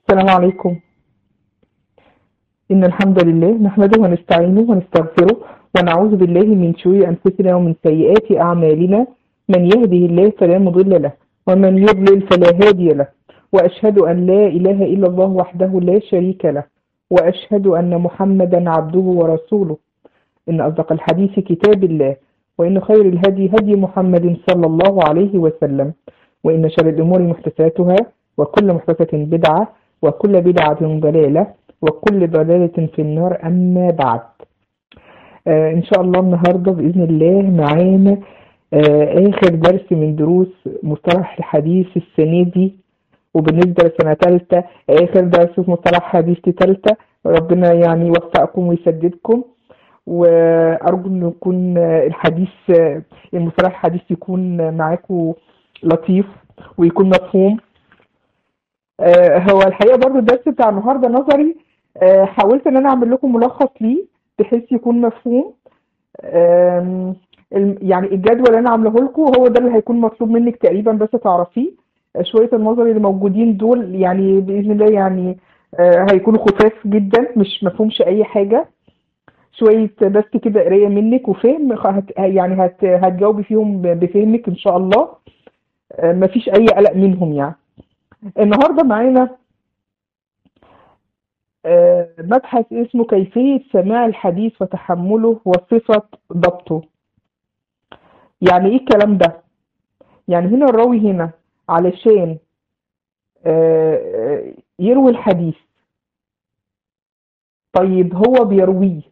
السلام عليكم إن الحمد لله نحمده ونستعينه ونستغفره ونعوذ بالله من شرور أنفسنا ومن سيئات أعمالنا من يهده الله فلا مضل له ومن يضلل فلا هادي له وأشهد أن لا إله إلا الله وحده لا شريك له وأشهد أن محمدا عبده ورسوله إن أصدق الحديث كتاب الله وإن خير الهدي هدي محمد صلى الله عليه وسلم وإن شر الأمور محدثاتها وكل محدثة بدعة وكل بدعة ضلالة وكل ضلالة في النار أما بعد آه إن شاء الله النهاردة بإذن الله معانا آه آخر درس من دروس مصطلح الحديث السنة دي وبالنسبة لسنة تالتة آخر درس في مصطلح حديث تالتة ربنا يعني يوفقكم ويسددكم وأرجو أن يكون الحديث المصطلح الحديث يكون معاكم لطيف ويكون مفهوم آه هو الحقيقة برضو الدرس بتاع النهاردة نظري آه حاولت ان انا اعمل لكم ملخص ليه بحيث يكون مفهوم يعني الجدول اللي انا عامله لكم هو ده اللي هيكون مطلوب منك تقريبا بس تعرفيه شوية النظري اللي موجودين دول يعني بإذن الله يعني آه هيكونوا خفاف جدا مش مفهومش أي حاجة شوية بس كده قراية منك وفهم هت يعني هت هتجاوبي فيهم بفهمك إن شاء الله مفيش أي قلق منهم يعني النهاردة معانا مبحث اسمه كيفية سماع الحديث وتحمله وصفة ضبطه يعني ايه الكلام ده يعني هنا الراوي هنا علشان يروي الحديث طيب هو بيرويه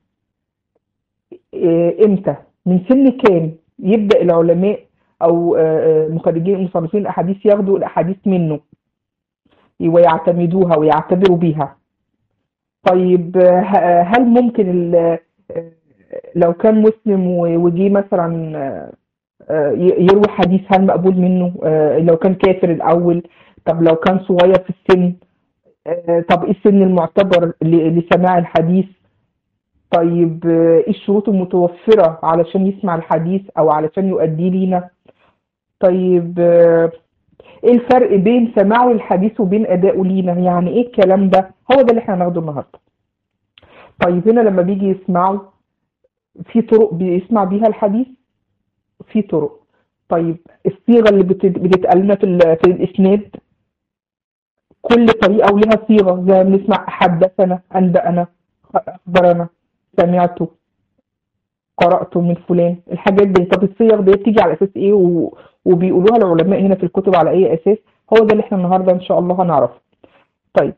امتى من سن كام يبدأ العلماء او مخرجين مصنفين الاحاديث ياخدوا الاحاديث منه ويعتمدوها ويعتبروا بيها طيب هل ممكن لو كان مسلم وجي مثلا يروي حديث هل مقبول منه لو كان كافر الاول طب لو كان صغير في السن طب ايه السن المعتبر لسماع الحديث طيب ايه الشروط المتوفرة علشان يسمع الحديث او علشان يؤديه لينا طيب ايه الفرق بين سماعه الحديث وبين ادائه لينا يعني ايه الكلام ده هو ده اللي احنا هناخده النهارده طيب هنا لما بيجي يسمعه في طرق بيسمع بيها الحديث في طرق طيب الصيغه اللي بتتقال لنا في, في الاسناد كل طريقه ولها صيغه زي ما بنسمع حدثنا انبأنا اخبرنا سمعته قرأت من فلان الحاجات دي طب الصيغ دي بتيجي على اساس ايه و... وبيقولوها العلماء هنا في الكتب على اي اساس هو ده اللي احنا النهارده ان شاء الله هنعرفه طيب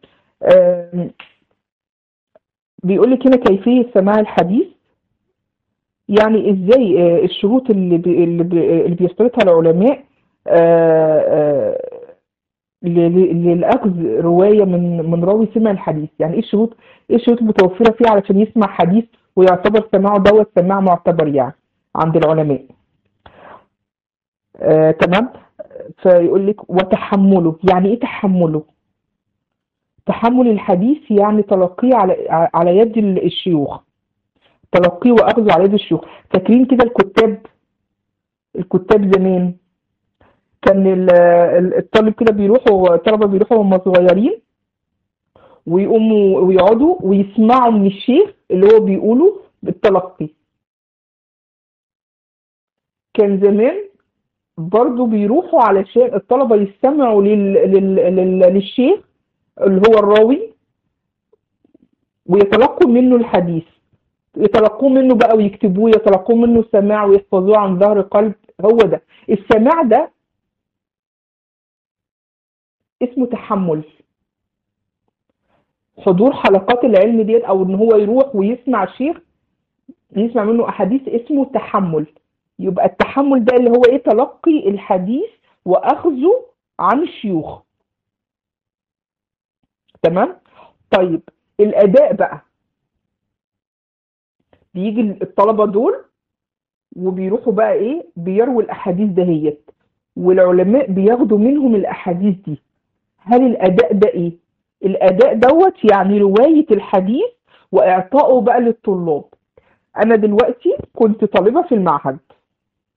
بيقول لك هنا كيفيه سماع الحديث يعني ازاي الشروط اللي بي... اللي, بي... اللي بيشترطها العلماء للاخذ روايه من من راوي سمع الحديث يعني ايه الشروط ايه الشروط المتوفره فيه علشان يسمع حديث ويعتبر سماعه دوت سماع معتبر يعني عند العلماء آه، تمام فيقول لك وتحمله يعني ايه تحمله تحمل الحديث يعني تلقيه على على يد الشيوخ تلقيه واخذه على يد الشيوخ فاكرين كده الكتاب الكتاب زمان كان الطالب كده بيروحوا الطلبه بيروحوا وهم صغيرين ويقوموا ويقعدوا ويسمعوا من الشيخ اللي هو بيقوله بالتلقي كان زمان برضو بيروحوا علشان الطلبة يستمعوا لل... لل... لل... للشيخ اللي هو الراوي ويتلقوا منه الحديث يتلقوه منه بقى ويكتبوه يتلقوه منه السماع ويحفظوه عن ظهر قلب هو ده السماع ده اسمه تحمل حضور حلقات العلم ديت او ان هو يروح ويسمع شيخ يسمع منه احاديث اسمه تحمل يبقى التحمل ده اللي هو ايه تلقي الحديث واخذه عن الشيوخ تمام طيب الاداء بقى بيجي الطلبه دول وبيروحوا بقى ايه بيرووا الاحاديث دهيت والعلماء بياخدوا منهم الاحاديث دي هل الاداء ده ايه الاداء دوت يعني روايه الحديث واعطائه بقى للطلاب انا دلوقتي كنت طالبه في المعهد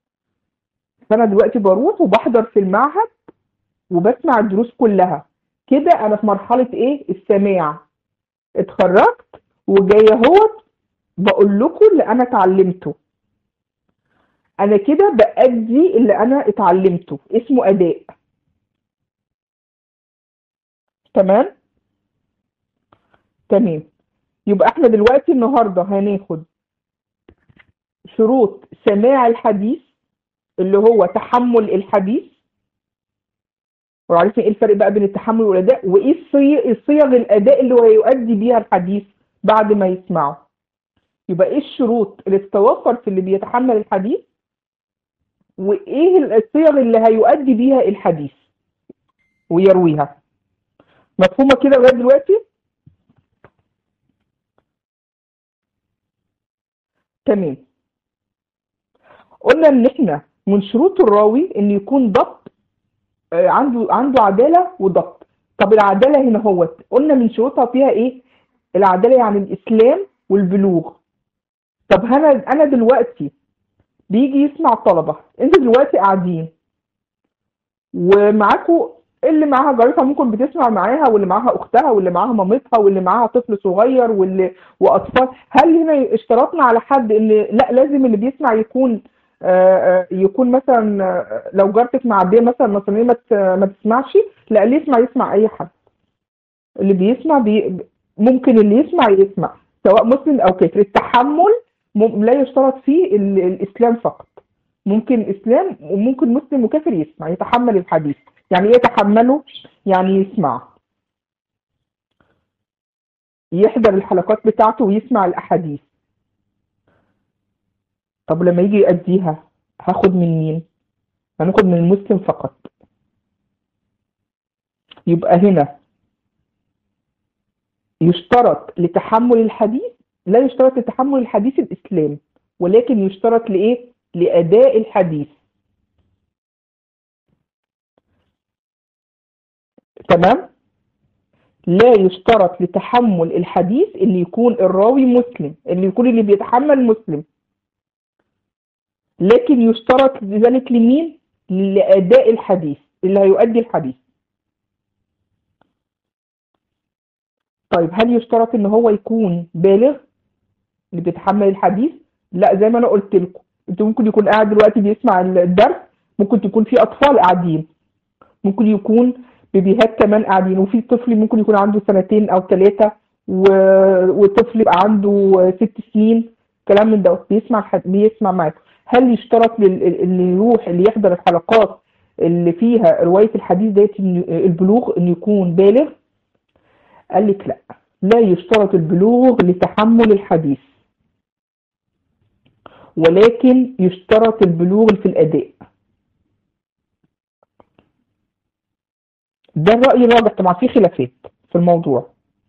فانا دلوقتي بروح وبحضر في المعهد وبسمع الدروس كلها كده انا في مرحله ايه السماع اتخرجت وجايه اهوت بقول لكم اللي انا اتعلمته انا كده بأدي اللي انا اتعلمته اسمه اداء تمام تمام يبقى احنا دلوقتي النهارده هناخد شروط سماع الحديث اللي هو تحمل الحديث وعارفين ايه الفرق بقى بين التحمل والاداء وايه الصي- صيغ الاداء اللي هو يؤدي بيها الحديث بعد ما يسمعه يبقى ايه الشروط اللي تتوفر في اللي بيتحمل الحديث وايه الصيغ اللي هيؤدي بيها الحديث ويرويها مفهومه كده لغايه دلوقتي تمام قلنا ان احنا من شروط الراوي ان يكون ضبط آه، عنده عنده عداله وضبط طب العداله هنا هو قلنا من شروطها فيها ايه العداله يعني الاسلام والبلوغ طب انا انا دلوقتي بيجي يسمع طلبه انتوا دلوقتي قاعدين ومعاكوا اللي معاها جارتها ممكن بتسمع معاها واللي معاها اختها واللي معاها مامتها واللي معاها طفل صغير واللي واطفال هل هنا اشترطنا على حد ان لا لازم اللي بيسمع يكون آه، آه، يكون مثلا آه، لو جارتك معديه مثلا نصرانيه ما ت- ما تسمعش لا اللي يسمع يسمع اي حد اللي بيسمع بي ممكن اللي يسمع يسمع سواء مسلم او كافر التحمل مم- لا يشترط فيه ال- الاسلام فقط ممكن اسلام وممكن مسلم وكافر يسمع يتحمل الحديث يعني ايه يتحمله يعني يسمع يحضر الحلقات بتاعته ويسمع الاحاديث طب لما يجي يأديها هاخد من مين هناخد من المسلم فقط يبقى هنا يشترط لتحمل الحديث لا يشترط لتحمل الحديث الإسلام ولكن يشترط لإيه؟ لأداء الحديث تمام؟ لا يشترط لتحمل الحديث اللي يكون الراوي مسلم اللي يكون اللي بيتحمل مسلم لكن يشترط ذلك لمين؟ لأداء الحديث اللي هيؤدي الحديث طيب هل يشترط ان هو يكون بالغ اللي بيتحمل الحديث لا زي ما انا قلت لكم انت ممكن يكون قاعد دلوقتي بيسمع الدرس ممكن تكون في اطفال قاعدين ممكن يكون بيبيهات كمان قاعدين وفي طفل ممكن يكون عنده سنتين او ثلاثه و... وطفل يبقى عنده ست سنين كلام من ده بيسمع الحد... بيسمع معاك هل يشترط لل... اللي يروح اللي يحضر الحلقات اللي فيها روايه الحديث ديت إن البلوغ انه يكون بالغ قال لك لا لا يشترط البلوغ لتحمل الحديث ولكن يشترط البلوغ في الأداء ده الرأي الراجح طبعا في خلافات في الموضوع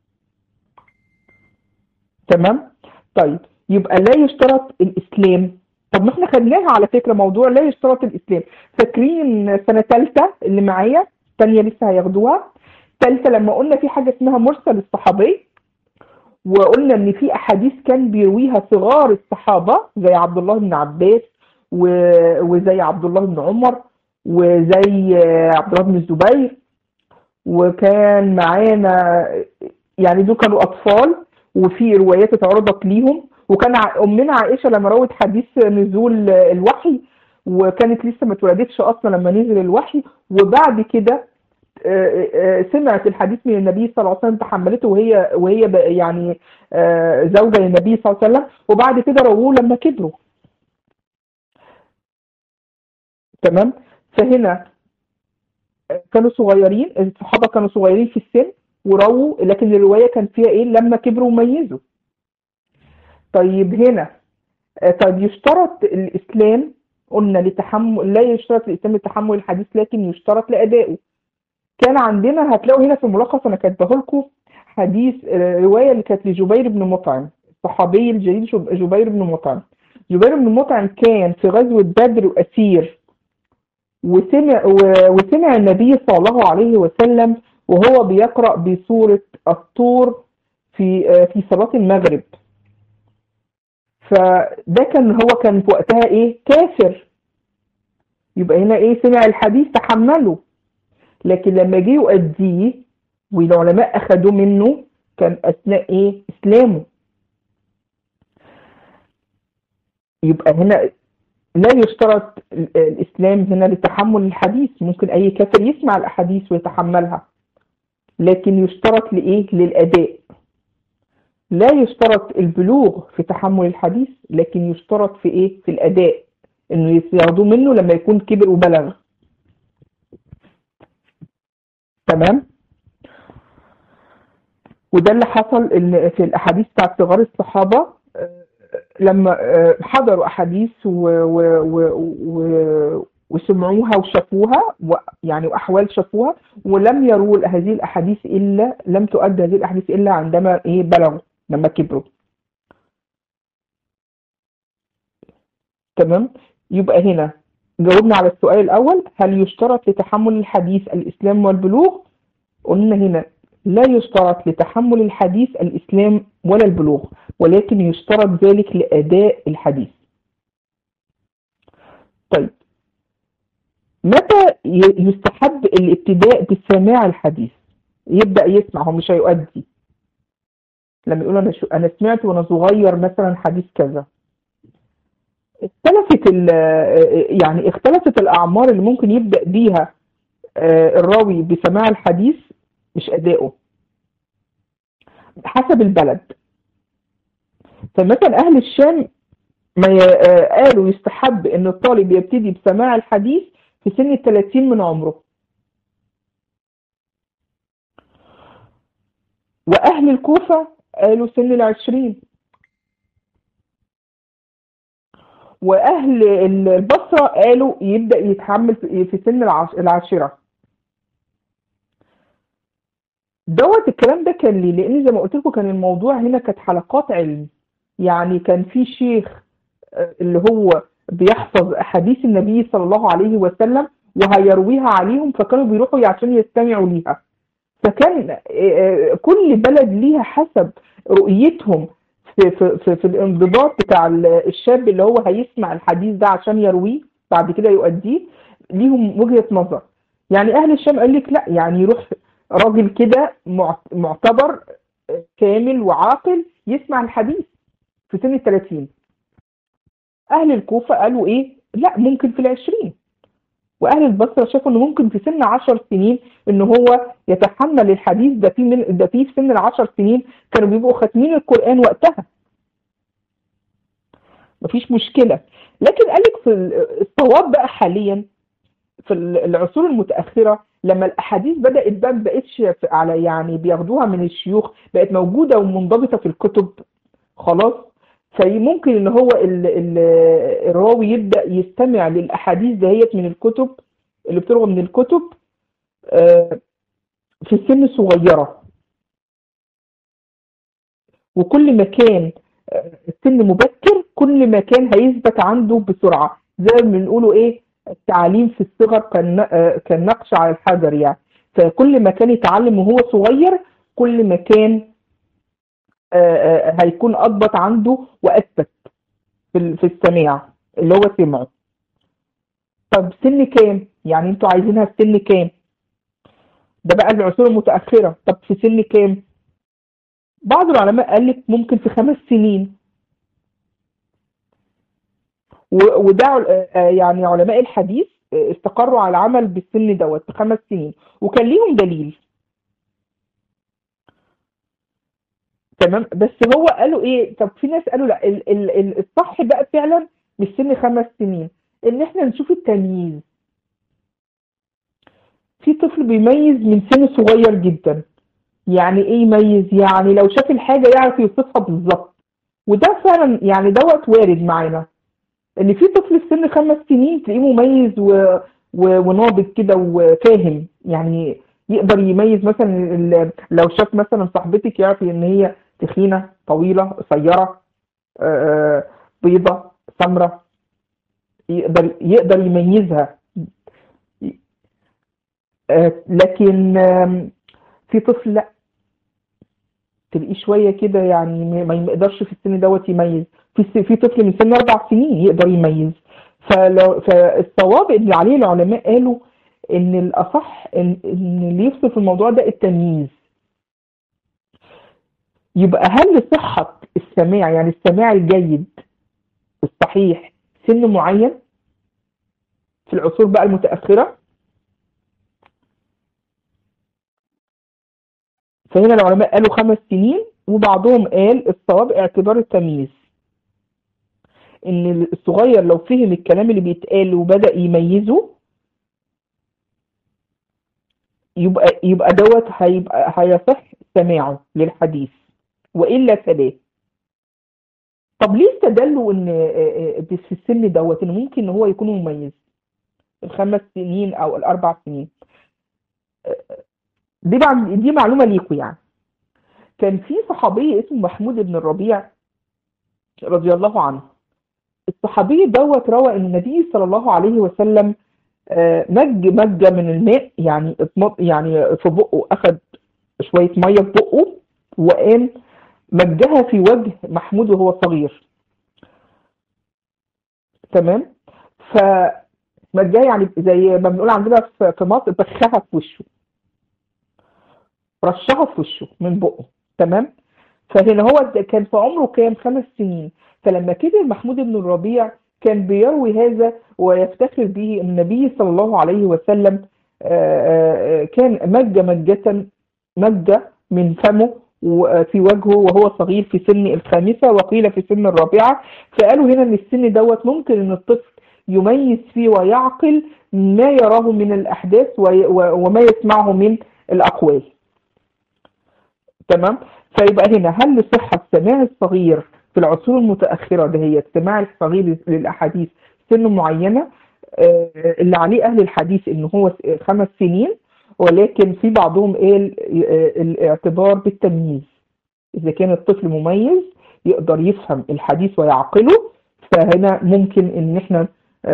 تمام طيب يبقى لا يشترط الإسلام طب ما احنا خدناها على فكرة موضوع لا يشترط الإسلام فاكرين سنة ثالثة اللي معايا تانية لسه هياخدوها ثالثة لما قلنا في حاجة اسمها مرسل الصحابي وقلنا ان في احاديث كان بيرويها صغار الصحابة زي عبد الله بن عباس و- وزي عبد الله بن عمر وزي عبد الله بن الزبير وكان معانا يعني دول كانوا اطفال وفي روايات اتعرضت ليهم وكان ع- امنا عائشه لما روت حديث نزول الوحي وكانت لسه ما اتولدتش اصلا لما نزل الوحي وبعد كده آه، آه، سمعت الحديث من النبي صلى الله عليه وسلم تحملته وهي وهي ب- يعني آه، زوجة للنبي صلى الله عليه وسلم وبعد كده رووه لما كبروا تمام فهنا آه، كانوا صغيرين الصحابة كانوا صغيرين في السن ورووا لكن الرواية كان فيها ايه لما كبروا وميزوا طيب هنا آه، طيب يشترط الإسلام قلنا لتحمل لا يشترط الإسلام لتحمل الحديث لكن يشترط لأدائه كان عندنا هتلاقوا هنا في الملخص انا كاتبه لكم حديث آه، روايه اللي كانت لجبير بن مطعم الصحابي الجليل جب- جبير بن مطعم جبير بن مطعم كان في غزوه بدر اسير وسمع و- وسمع النبي صلى الله عليه وسلم وهو بيقرا بسوره الطور في آه، في صلاه المغرب فده كان هو كان في وقتها ايه كافر يبقى هنا ايه سمع الحديث تحمله لكن لما جه يؤديه والعلماء اخدوه منه كان اثناء ايه اسلامه يبقى هنا لا يشترط ال- الاسلام هنا لتحمل الحديث ممكن اي كافر يسمع الاحاديث ويتحملها لكن يشترط لايه للاداء لا يشترط البلوغ في تحمل الحديث لكن يشترط في ايه في الاداء انه ياخدوه منه لما يكون كبر وبلغ تمام وده اللي حصل ان في الاحاديث بتاعت صغار الصحابه آه، لما آه، حضروا احاديث و و و و وسمعوها وشافوها و يعني واحوال شافوها ولم يروا هذه الاحاديث الا لم تؤدى هذه الاحاديث الا عندما ايه بلغوا لما كبروا تمام يبقى هنا جاوبنا على السؤال الاول هل يشترط لتحمل الحديث الاسلام والبلوغ قلنا هنا لا يشترط لتحمل الحديث الإسلام ولا البلوغ ولكن يشترط ذلك لأداء الحديث طيب متى ي- يستحب الابتداء بسماع الحديث يبدأ يسمع هو مش هيؤدي لما يقول أنا شو أنا سمعت وأنا صغير مثلا حديث كذا اختلفت ال- يعني اختلفت الأعمار اللي ممكن يبدأ بيها آه، الراوي بسماع الحديث مش أدائه حسب البلد فمثلا أهل الشام ما ي- آه، قالوا يستحب إن الطالب يبتدي بسماع الحديث في سن الثلاثين من عمره وأهل الكوفة قالوا سن العشرين وأهل البصرة قالوا يبدأ يتحمل في في سن العش- العاشرة دوت الكلام ده كان ليه؟ لأن زي ما قلت لكم كان الموضوع هنا كانت حلقات علم يعني كان في شيخ آه، اللي هو بيحفظ أحاديث النبي صلى الله عليه وسلم وهيرويها عليهم فكانوا بيروحوا عشان يستمعوا ليها فكان آه، آه، كل بلد ليها حسب رؤيتهم في, في, في, في الانضباط بتاع ال- الشاب اللي هو هيسمع الحديث ده عشان يرويه بعد كده يؤديه ليهم وجهة نظر يعني أهل الشام قال لك لا يعني يروح راجل كده معت- معتبر آه، كامل وعاقل يسمع الحديث في سن الثلاثين أهل الكوفة قالوا إيه لا ممكن في العشرين وأهل البصرة شافوا إنه ممكن في سن عشر سنين إن هو يتحمل الحديث ده في من ده في في سن العشر سنين كانوا بيبقوا خاتمين القرآن وقتها مفيش مشكلة لكن قالك في ال- الصواب بقى حاليا في ال- العصور المتأخرة لما الأحاديث بدأت بقى ما بقتش في- على يعني بياخدوها من الشيوخ بقت موجودة ومنضبطة في الكتب خلاص فممكن ان هو ال ال الراوي يبدأ يستمع للأحاديث دهيت من الكتب اللي بتروى من الكتب آه، في سن صغيرة وكل ما كان آه، السن مبكر كل ما كان هيثبت عنده بسرعة زي ما بنقوله ايه التعليم في الصغر كان آه، كان نقش على الحجر يعني فكل ما كان يتعلم وهو صغير كل ما كان آه، آه، هيكون أضبط عنده وأثبت في ال- في السماع اللي هو سمعه طب سن كام؟ يعني انتوا عايزينها في سن كام؟ ده بقى العصور المتأخرة طب في سن كام؟ بعض العلماء قال لك ممكن في خمس سنين و- وده عل- آه، آه، يعني علماء الحديث آه، استقروا على العمل بالسن دوت بخمس سنين وكان ليهم دليل تمام بس هو قالوا ايه طب في ناس قالوا لا ال- ال- ال- الصح بقى فعلا مش سن خمس سنين ان احنا نشوف التمييز في طفل بيميز من سن صغير جدا يعني ايه يميز يعني لو شاف الحاجة يعرف يوصفها بالظبط وده فعلا يعني دوت وارد معانا ان في طفل في سن خمس سنين تلاقيه مميز و... و... وناضج كده وفاهم يعني يقدر يميز مثلا ال- لو شاف مثلا صاحبتك يعرف ان هي تخينة طويلة قصيرة آه، بيضة سمرة يقدر يقدر يميزها آه، لكن آم، في طفل لا تلاقيه شوية كده يعني ما ما يقدرش في السن دوت يميز في س- في طفل من سن أربع سنين يقدر يميز فلو فالصواب اللي عليه العلماء قالوا إن الأصح إن إن اللي يفصل في الموضوع ده التمييز يبقى هل لصحة السماع يعني السماع الجيد الصحيح سن معين في العصور بقى المتأخرة فهنا العلماء قالوا خمس سنين وبعضهم قال الصواب اعتبار التمييز ان الصغير لو فهم الكلام اللي بيتقال وبدأ يميزه يبقى يبقى دوت هيبقى هيصح سماعه للحديث والا فلا طب ليه استدلوا ان في السن دوت ان ممكن ان هو يكون مميز الخمس سنين او الاربع سنين دي دي معلومه ليكوا يعني كان في صحابي اسمه محمود بن الربيع رضي الله عنه الصحابي دوت روى ان النبي صلى الله عليه وسلم مج مجة من الماء يعني يعني في بقه اخذ شوية مية في بقه وقام مجها في وجه محمود وهو صغير تمام فمجها يعني زي ما بنقول عندنا في مصر بخها في وشه رشها في وشه من بقه تمام فهنا هو كان في عمره كام خمس سنين فلما كبر محمود بن الربيع كان بيروي هذا ويفتخر به النبي صلى الله عليه وسلم كان مج مجة مجة من فمه في وجهه وهو صغير في سن الخامسة وقيل في سن الرابعة فقالوا هنا ان السن دوت ممكن ان الطفل يميز فيه ويعقل ما يراه من الأحداث وما يسمعه من الأقوال تمام فيبقى هنا هل لصحة سماع الصغير في العصور المتأخرة ده هي السماع الصغير للأحاديث سن معينة اللي عليه أهل الحديث إن هو خمس سنين ولكن في بعضهم قال الاعتبار بالتمييز إذا كان الطفل مميز يقدر يفهم الحديث ويعقله فهنا ممكن إن إحنا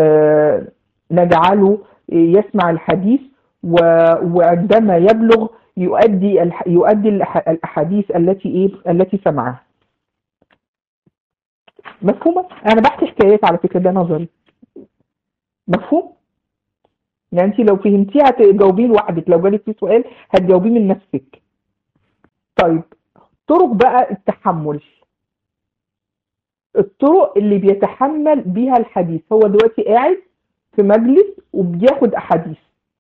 نجعله يسمع الحديث وعندما يبلغ يؤدي يؤدي الأحاديث التي إيه التي سمعها مفهومة؟ أنا بحكي حكايات على فكرة ده نظري مفهوم؟ يعني أنت لو فهمتيها هتجاوبيه لوحدك لو جالك فيه سؤال هتجاوبيه من نفسك طيب طرق بقى التحمل الطرق اللي بيتحمل بيها الحديث هو دلوقتي قاعد في مجلس وبياخد أحاديث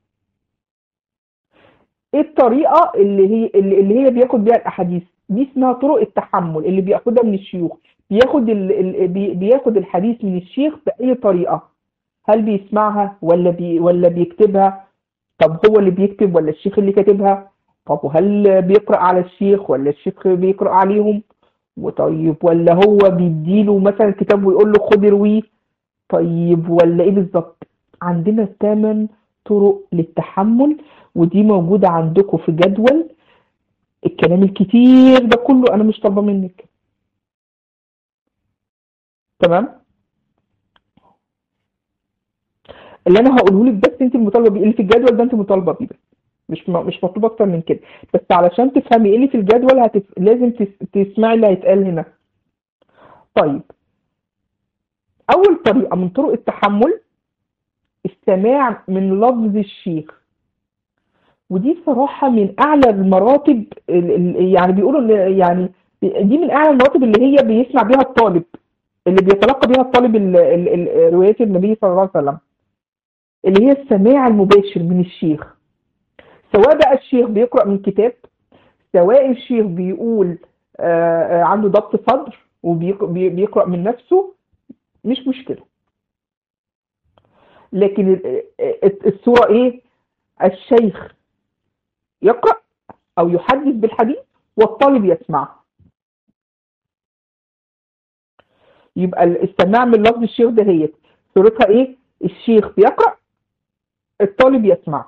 ايه الطريقة اللي هي اللي هي بياخد بيها الأحاديث دي اسمها طرق التحمل اللي بياخدها من الشيوخ بياخد ال... ال... بياخد الحديث من الشيخ بأي طريقة هل بيسمعها ولا بي... ولا بيكتبها طب هو اللي بيكتب ولا الشيخ اللي كاتبها طب وهل بيقرأ على الشيخ ولا الشيخ بيقرأ عليهم وطيب ولا هو بيديله مثلا كتاب ويقول له خد ارويه طيب ولا ايه بالظبط عندنا ثمان طرق للتحمل ودي موجودة عندكم في جدول الكلام الكتير ده كله انا مش طالبه منك تمام اللي انا هقوله لك بس انت المطالبه بيه اللي في الجدول ده انت مطالبه بيه بس مش مش مطلوب اكتر من كده بس علشان تفهمي ايه اللي في الجدول هتف... لازم تس... تسمعي اللي هيتقال هنا طيب اول طريقه من طرق التحمل السماع من لفظ الشيخ ودي صراحه من اعلى المراتب يعني بيقولوا يعني دي من اعلى المراتب اللي هي بيسمع بيها الطالب اللي بيتلقى بيها الطالب روايات النبي صلى الله عليه وسلم اللي هي السماع المباشر من الشيخ سواء بقى الشيخ بيقرأ من كتاب سواء الشيخ بيقول عنده ضبط صدر وبيقرأ من نفسه مش مشكلة لكن الصورة ايه الشيخ يقرأ او يحدث بالحديث والطالب يسمع يبقى السماع من لفظ الشيخ ده هي صورتها ايه الشيخ بيقرأ الطالب يسمع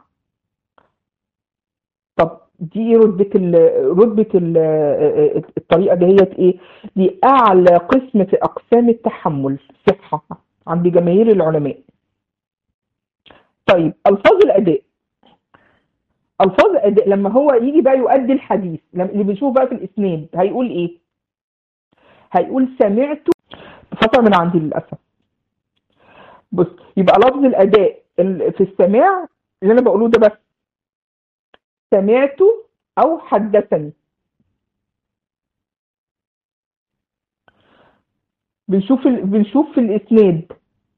طب دي رتبة ال رتبة ال الطريقة دهيت ايه؟ دي أعلى قسم في أقسام التحمل صحة عند جماهير العلماء. طيب ألفاظ الأداء ألفاظ الأداء لما هو يجي بقى يؤدي الحديث اللي بنشوفه بقى في الإسناد هيقول إيه؟ هيقول سمعت خطأ من عندي للأسف. بص يبقى لفظ الأداء في السماع اللي أنا بقوله ده بس سمعت أو حدثني بنشوف ال... بنشوف في الاسناد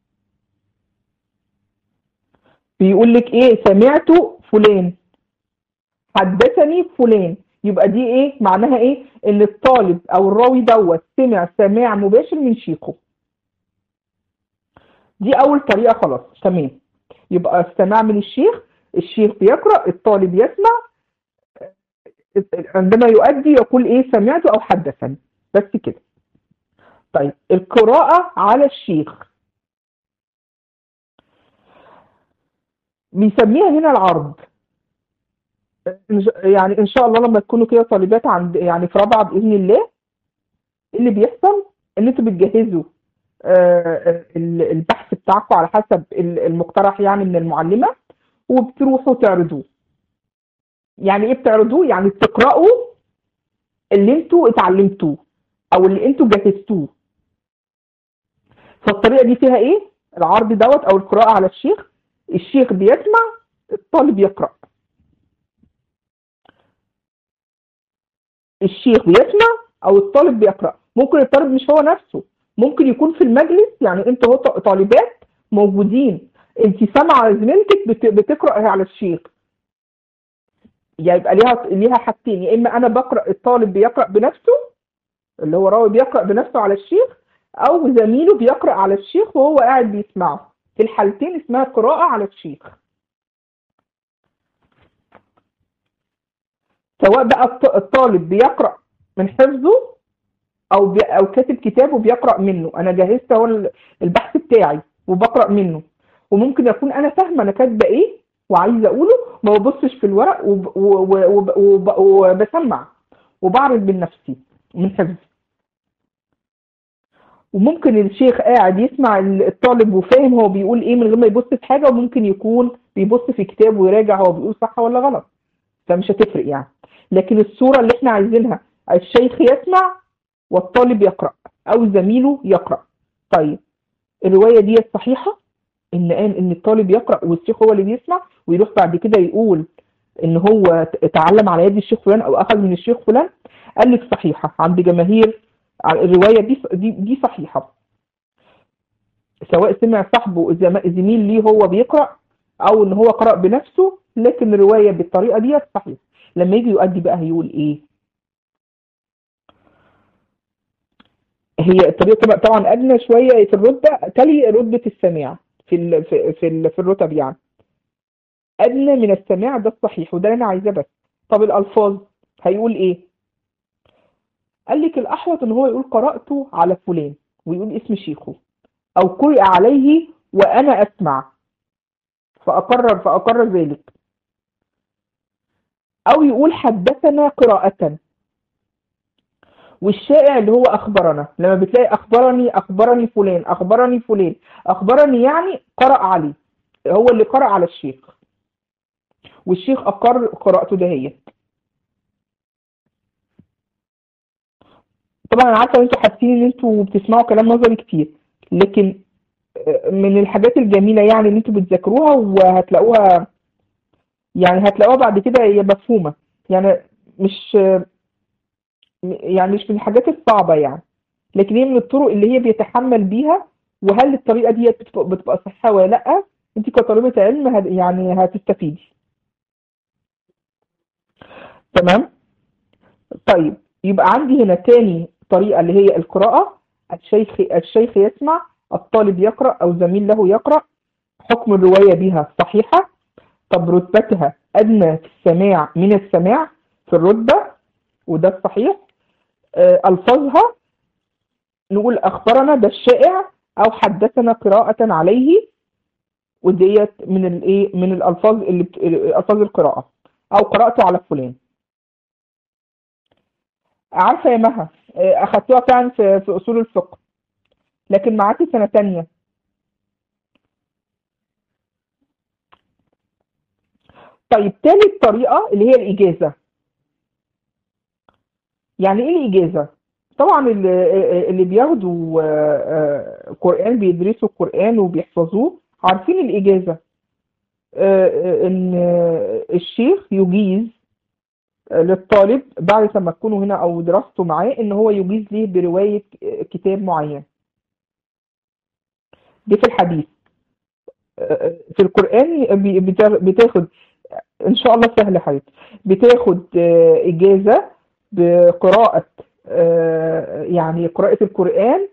بيقول لك ايه سمعت فلان حدثني فلان يبقى دي ايه معناها ايه ان الطالب او الراوي دوت سمع سماع مباشر من شيخه دي اول طريقه خلاص تمام يبقى السماع من الشيخ الشيخ بيقرا الطالب يسمع عندما يؤدي يقول ايه سمعت او حدثني بس كده طيب القراءه على الشيخ بيسميها هنا العرض يعني ان شاء الله لما تكونوا كده طالبات عند يعني في رابعه باذن الله اللي بيحصل ان انتوا بتجهزوا البحث بتاعكم على حسب المقترح يعني من المعلمه وبتروحوا تعرضوه يعني ايه بتعرضوه يعني بتقراوا اللي انتوا اتعلمتوه او اللي انتوا جهزتوه فالطريقه دي فيها ايه العرض دوت او القراءه على الشيخ الشيخ بيسمع الطالب يقرا الشيخ بيسمع او الطالب بيقرا ممكن الطالب مش هو نفسه ممكن يكون في المجلس يعني انت هو طالبات موجودين انت سامعه زميلتك بتقرا على الشيخ يعني يبقى ليها ليها حاجتين يا اما انا بقرا الطالب بيقرا بنفسه اللي هو راوي بيقرا بنفسه على الشيخ او زميله بيقرا على الشيخ وهو قاعد بيسمعه في الحالتين اسمها قراءه على الشيخ سواء بقى الطالب بيقرا من حفظه او بي او كاتب كتاب وبيقرا منه انا جهزت اهو البحث بتاعي وبقرا منه وممكن اكون انا فاهمه انا كاتبه ايه وعايزه اقوله ما ببصش في الورق وبسمع وبعرض من نفسي من حفظي وممكن الشيخ قاعد يسمع الطالب وفاهم هو بيقول ايه من غير ما يبص في حاجه وممكن يكون بيبص في كتاب ويراجع هو بيقول صح ولا غلط فمش هتفرق يعني لكن الصوره اللي احنا عايزينها الشيخ يسمع والطالب يقرا او زميله يقرا طيب الروايه دي صحيحه ان قال ان الطالب يقرا والشيخ هو اللي بيسمع ويروح بعد كده يقول ان هو اتعلم على يد الشيخ فلان او اخذ من الشيخ فلان قال لك صحيحه عند جماهير الروايه دي دي, دي صحيحه سواء سمع صاحبه زميل ليه هو بيقرا او ان هو قرا بنفسه لكن الروايه بالطريقه دي صحيحه لما يجي يؤدي بقى هيقول ايه هي الطريقه طبعا ادنى شويه في الرتبه تلي رتبه السماع في ال في في, ال في الرتب يعني ادنى من السماع ده الصحيح وده اللي انا عايزاه بس طب الالفاظ هيقول ايه قال لك الاحوط ان هو يقول قراته على فلان ويقول اسم شيخه او قرئ عليه وانا اسمع فاقرر فاقرر ذلك او يقول حدثنا قراءه والشائع اللي هو اخبرنا لما بتلاقي اخبرني اخبرني فلان اخبرني فلان اخبرني يعني قرأ عليه هو اللي قرأ على الشيخ والشيخ اقر قراءته دهيت طبعا انا عارفه ان انتوا حاسين ان انتوا بتسمعوا كلام نظري كتير لكن من الحاجات الجميله يعني ان انتوا بتذاكروها وهتلاقوها يعني هتلاقوها بعد كده هي مفهومه يعني مش يعني مش من الحاجات الصعبة يعني لكن هي من الطرق اللي هي بيتحمل بيها وهل الطريقة دي بتبقى, بتبقى صحيحة ولا لأ انت كطالبة علم هد يعني هتستفيدي تمام طيب يبقى عندي هنا تاني طريقة اللي هي القراءة الشيخ الشيخ يسمع الطالب يقرأ أو زميل له يقرأ حكم الرواية بها صحيحة طب رتبتها أدنى في السماع من السماع في الرتبة وده الصحيح ألفاظها نقول أخبرنا ده الشائع أو حدثنا قراءة عليه وديت من الايه من الألفاظ اللي بت... ألفاظ القراءة أو قرأت على فلان عارفة يا مها أخدتوها فعلا في, في أصول الفقه لكن معاكي سنة تانية طيب تالت طريقة اللي هي الإجازة يعني ايه الاجازه طبعا اللي, اللي بياخدوا قران بيدرسوا القران وبيحفظوه عارفين الاجازه ان الشيخ يجيز للطالب بعد ما تكونوا هنا او دراسته معاه ان هو يجيز ليه بروايه كتاب معين دي في الحديث آه، في القرآن بي- بتا- بتاخد إن شاء الله سهل حضرتك بتاخد آه، إجازة بقراءة آه، يعني قراءة القرآن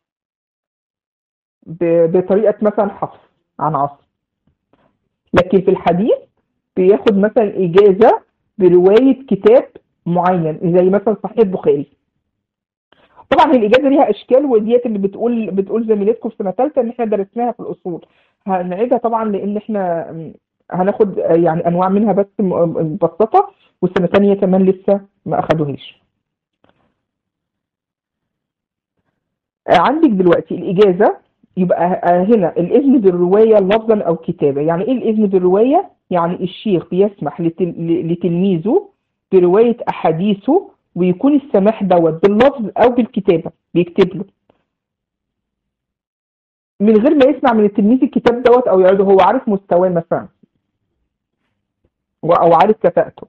ب- بطريقة مثلا حفص عن عاصم لكن في الحديث بياخد مثلا إجازة برواية كتاب معين زي مثلا صحيح البخاري طبعا هي الإجازة ليها أشكال وديت اللي بتقول بتقول زميلتكم في سنة ثالثة إن إحنا درسناها في الأصول هنعيدها طبعا لأن إحنا م، هناخد آه، يعني أنواع منها بس م- مبسطة والسنة الثانية كمان لسه ما أخدوهاش آه، عندك دلوقتي الإجازة يبقى آه، هنا الإذن بالرواية لفظا أو كتابة يعني إيه الإذن بالرواية؟ يعني الشيخ بيسمح لتل- ل- لتلميذه برواية أحاديثه ويكون السماح دوت باللفظ أو بالكتابة بيكتب له من غير ما يسمع من التلميذ الكتاب دوت أو يعرضه هو عارف مستواه مثلا و- أو عارف كفاءته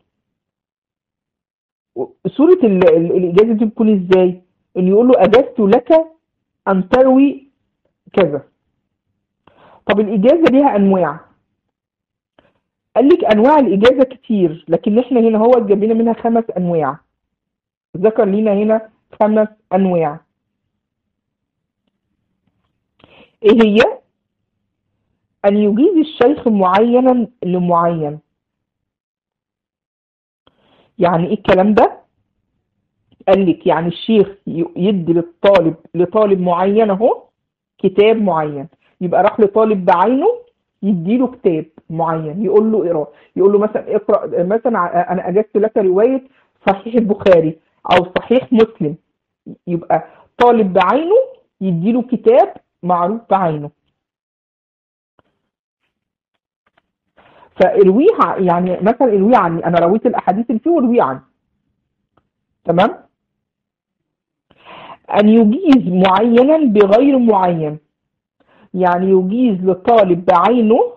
و- صورة ال- ال- الإجازة دي بتكون إزاي؟ إن يقول له أجزت لك أن تروي كذا طب الإجازة ليها أنواع قال لك أنواع الإجازة كتير لكن إحنا هنا هو جاب لنا منها خمس أنواع ذكر لنا هنا خمس أنواع إيه هي؟ أن يجيز الشيخ معينا لمعين يعني إيه الكلام ده؟ قال لك يعني الشيخ ي- يدي للطالب لطالب معين أهو كتاب معين يبقى راح لطالب بعينه يديله كتاب معين يقول له اقرا يقول له مثلا اقرا مثلا ع- انا اجزت لك روايه صحيح البخاري او صحيح مسلم يبقى طالب بعينه يديله كتاب معروف بعينه فارويه ع- يعني مثلا ارويه عني انا رويت الاحاديث اللي فيه وارويه عني تمام ان يجيز معينا بغير معين يعني يجيز للطالب بعينه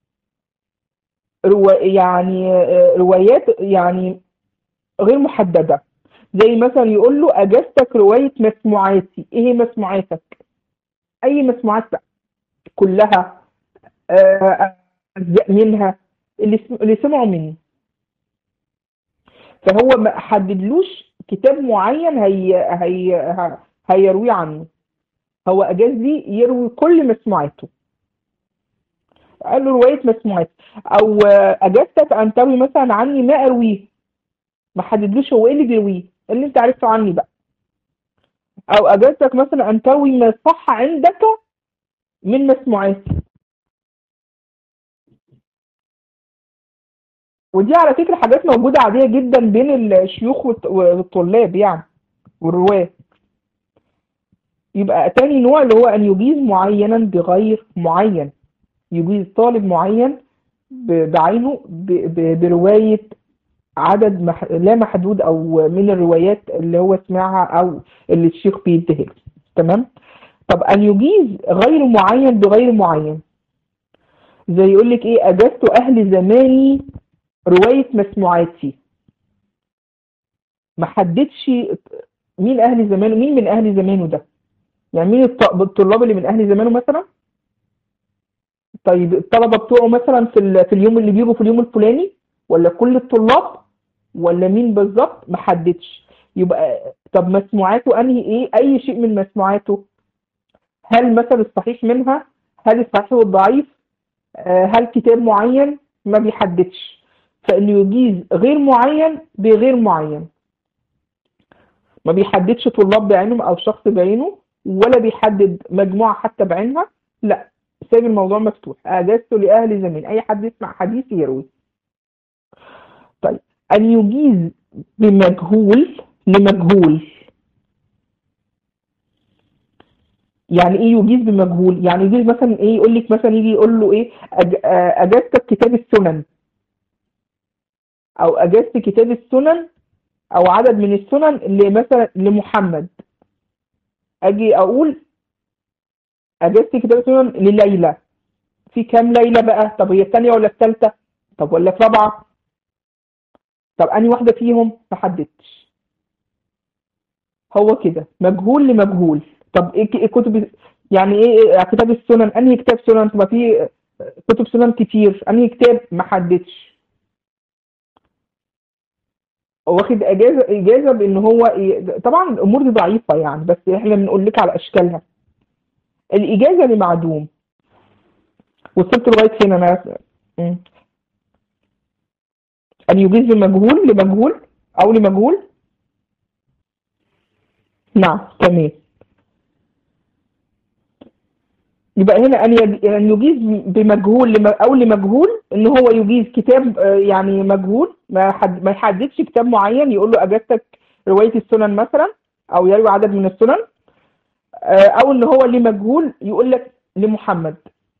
روا يعني آه، روايات يعني غير محددة زي مثلا يقول له أجازتك رواية مسموعاتي إيه هي مسموعاتك أي مسموعات بقى كلها آه، أجزاء منها اللي سم- اللي سمعوا مني فهو ما حددلوش كتاب معين هي هي ه- هيروي عنه هو أجاز لي يروي كل مسموعاته قال له رواية مسموعات أو آه، أجازتك أن تروي مثلا عني ما أرويه ما حددلوش هو إيه اللي بيرويه اللي أنت عرفته عني بقى أو أجازتك مثلا أن تروي ما صح عندك من مسموعاتي ودي على فكرة حاجات موجودة عادية جدا بين الشيوخ والط- والطلاب يعني والرواة يبقى تاني نوع اللي هو أن يجيز معينا بغير معين يجيز طالب معين ب- بعينه ب- ب- برواية عدد مح... لا محدود أو من الروايات اللي هو سمعها أو اللي الشيخ بيديها له تمام طب أن يجيز غير معين بغير معين زي يقول لك إيه أجزت أهل زماني رواية مسموعاتي ما حددش مين أهل زمانه مين من أهل زمانه ده يعني مين الط- الطلاب اللي من أهل زمانه مثلا طيب الطلبة بتوعه مثلا في, ال... في اليوم اللي بيجوا في اليوم الفلاني ولا كل الطلاب ولا مين بالظبط ما حددش يبقى طب مسموعاته أنهي إيه أي شيء من مسموعاته هل مثلا الصحيح منها هل الصحيح والضعيف آه، هل كتاب معين ما بيحددش فإنه يجيز غير معين بغير معين ما بيحددش طلاب بعينهم أو شخص بعينه ولا بيحدد مجموعة حتى بعينها لا سايب الموضوع مفتوح أجازته لأهل زمان أي حد يسمع حديث يروي طيب أن يجيز بمجهول لمجهول يعني ايه يجيز بمجهول يعني يجيز مثلا ايه يقول لك مثلا يجي يقول له ايه أج- آه، اجازتك كتاب السنن او اجازت كتاب السنن او عدد من السنن لمثلا لمحمد اجي اقول اجازت كتاب السنن لليلى في كام ليلى بقى طب هي الثانيه ولا الثالثه طب ولا في رابعه طب انهي واحده فيهم ما حددتش هو كده مجهول لمجهول طب ايه ك- إيه كتب يعني ايه إيه كتاب السنن انهي كتاب سنن تبقى في كتب سنن كتير انهي كتاب ما حددش واخد اجازه اجازه بان هو ي- طبعا الامور دي ضعيفه يعني بس احنا بنقول لك على اشكالها الاجازه لمعدوم وصلت لغايه هنا انا مم. ان يجيز لمجهول لمجهول او لمجهول نعم تمام يبقى هنا ان يج- أن يجيز بمجهول لم- او لمجهول ان هو يجيز كتاب آه، يعني مجهول ما حد ما يحددش كتاب معين يقول له اجازتك روايه السنن مثلا او يروي عدد من السنن آه، او ان هو لمجهول يقول لك لمحمد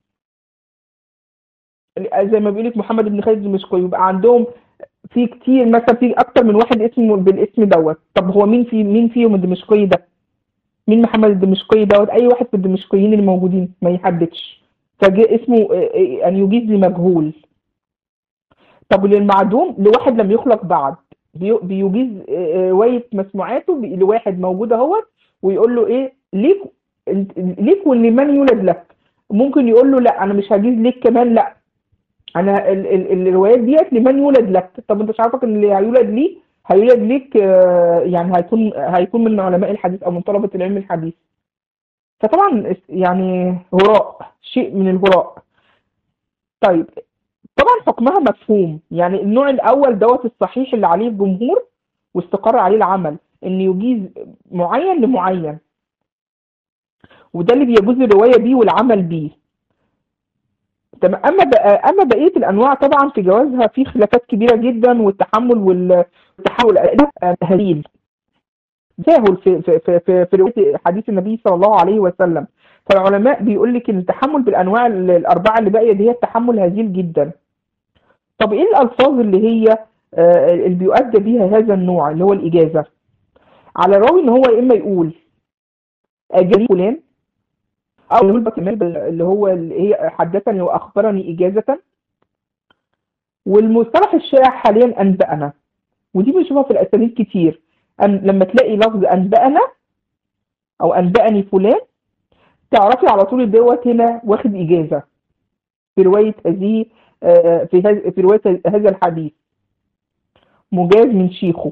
زي ما بيقول لك محمد بن خالد الدمشقي يبقى عندهم في كتير مثلا في اكتر من واحد اسمه بالاسم دوت طب هو مين في مين فيهم الدمشقي ده مين محمد الدمشقي دوت اي واحد في الدمشقيين اللي موجودين ما يحددش فجاء اسمه آه، آه، ان يجيز لمجهول طب للمعدوم لواحد لم يخلق بعد بي- بيجيز آه، آه، روايه مسموعاته ب- لواحد موجود اهوت ويقول له ايه ليك انت- ليك ولمن يولد لك ممكن يقول له لا انا مش هجيز ليك كمان لا انا ال ال الروايات ديت لمن يولد لك طب انت مش عارفك ان اللي هيولد ليه هيولد ليك آه، يعني هيكون هيكون من علماء الحديث او من طلبه العلم الحديث فطبعا اس- يعني هراء شيء من الهراء طيب طبعا حكمها مفهوم يعني النوع الاول دوت الصحيح اللي عليه الجمهور واستقر عليه العمل ان يجيز معين لمعين وده اللي بيجوز الروايه بيه والعمل بيه تمام اما بقى اما بقيه الانواع طبعا في جوازها في خلافات كبيره جدا والتحمل وال- والتحول آه، هزيل تساهل في في في في, في روايه حديث النبي صلى الله عليه وسلم فالعلماء بيقول لك ان التحمل بالانواع ال- الاربعه اللي باقيه دي هي التحمل هزيل جدا طب ايه الالفاظ اللي هي آه، اللي بيؤدى بيها هذا النوع اللي هو الاجازه على الراوي ان هو يا اما يقول اجازي فلان او يقول كمان اللي هو اللي هي حدثني واخبرني اجازه والمصطلح الشائع حاليا انبانا ودي بنشوفها في الاساليب كتير أن لما تلاقي لفظ انبانا او انباني فلان تعرفي على طول دوت هنا واخد اجازه في روايه هذه آه، في هذ- في روايه هذا الحديث مجاز من شيخه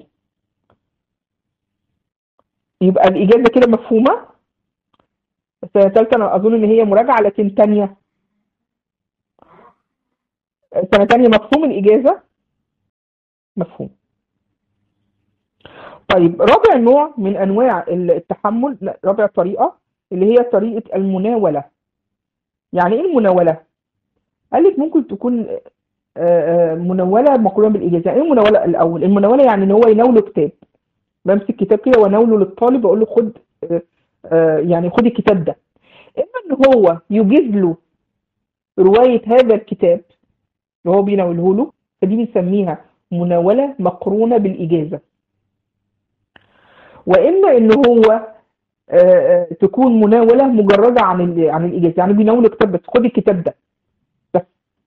يبقى الاجازه كده مفهومه السنه الثالثه انا اظن ان هي مراجعه لكن ثانيه سنه ثانيه مفهوم الاجازه مفهوم طيب رابع نوع من انواع التحمل لا رابع طريقه اللي هي طريقه المناوله يعني ايه المناوله قال لك ممكن تكون آه، آه، مناوله مقرونه بالاجازه يعني ايه المناوله الاول المناوله يعني ان هو يناوله كتاب بمسك كتاب كده واناوله للطالب واقول له خد آه، آه، يعني خد الكتاب ده اما ان هو يجيز له روايه هذا الكتاب اللي هو بيناوله له فدي بنسميها مناوله مقرونه بالاجازه واما ان هو آه، آه، تكون مناوله مجرده عن ال- عن الاجازه يعني بيناوله كتاب بس خد الكتاب ده بس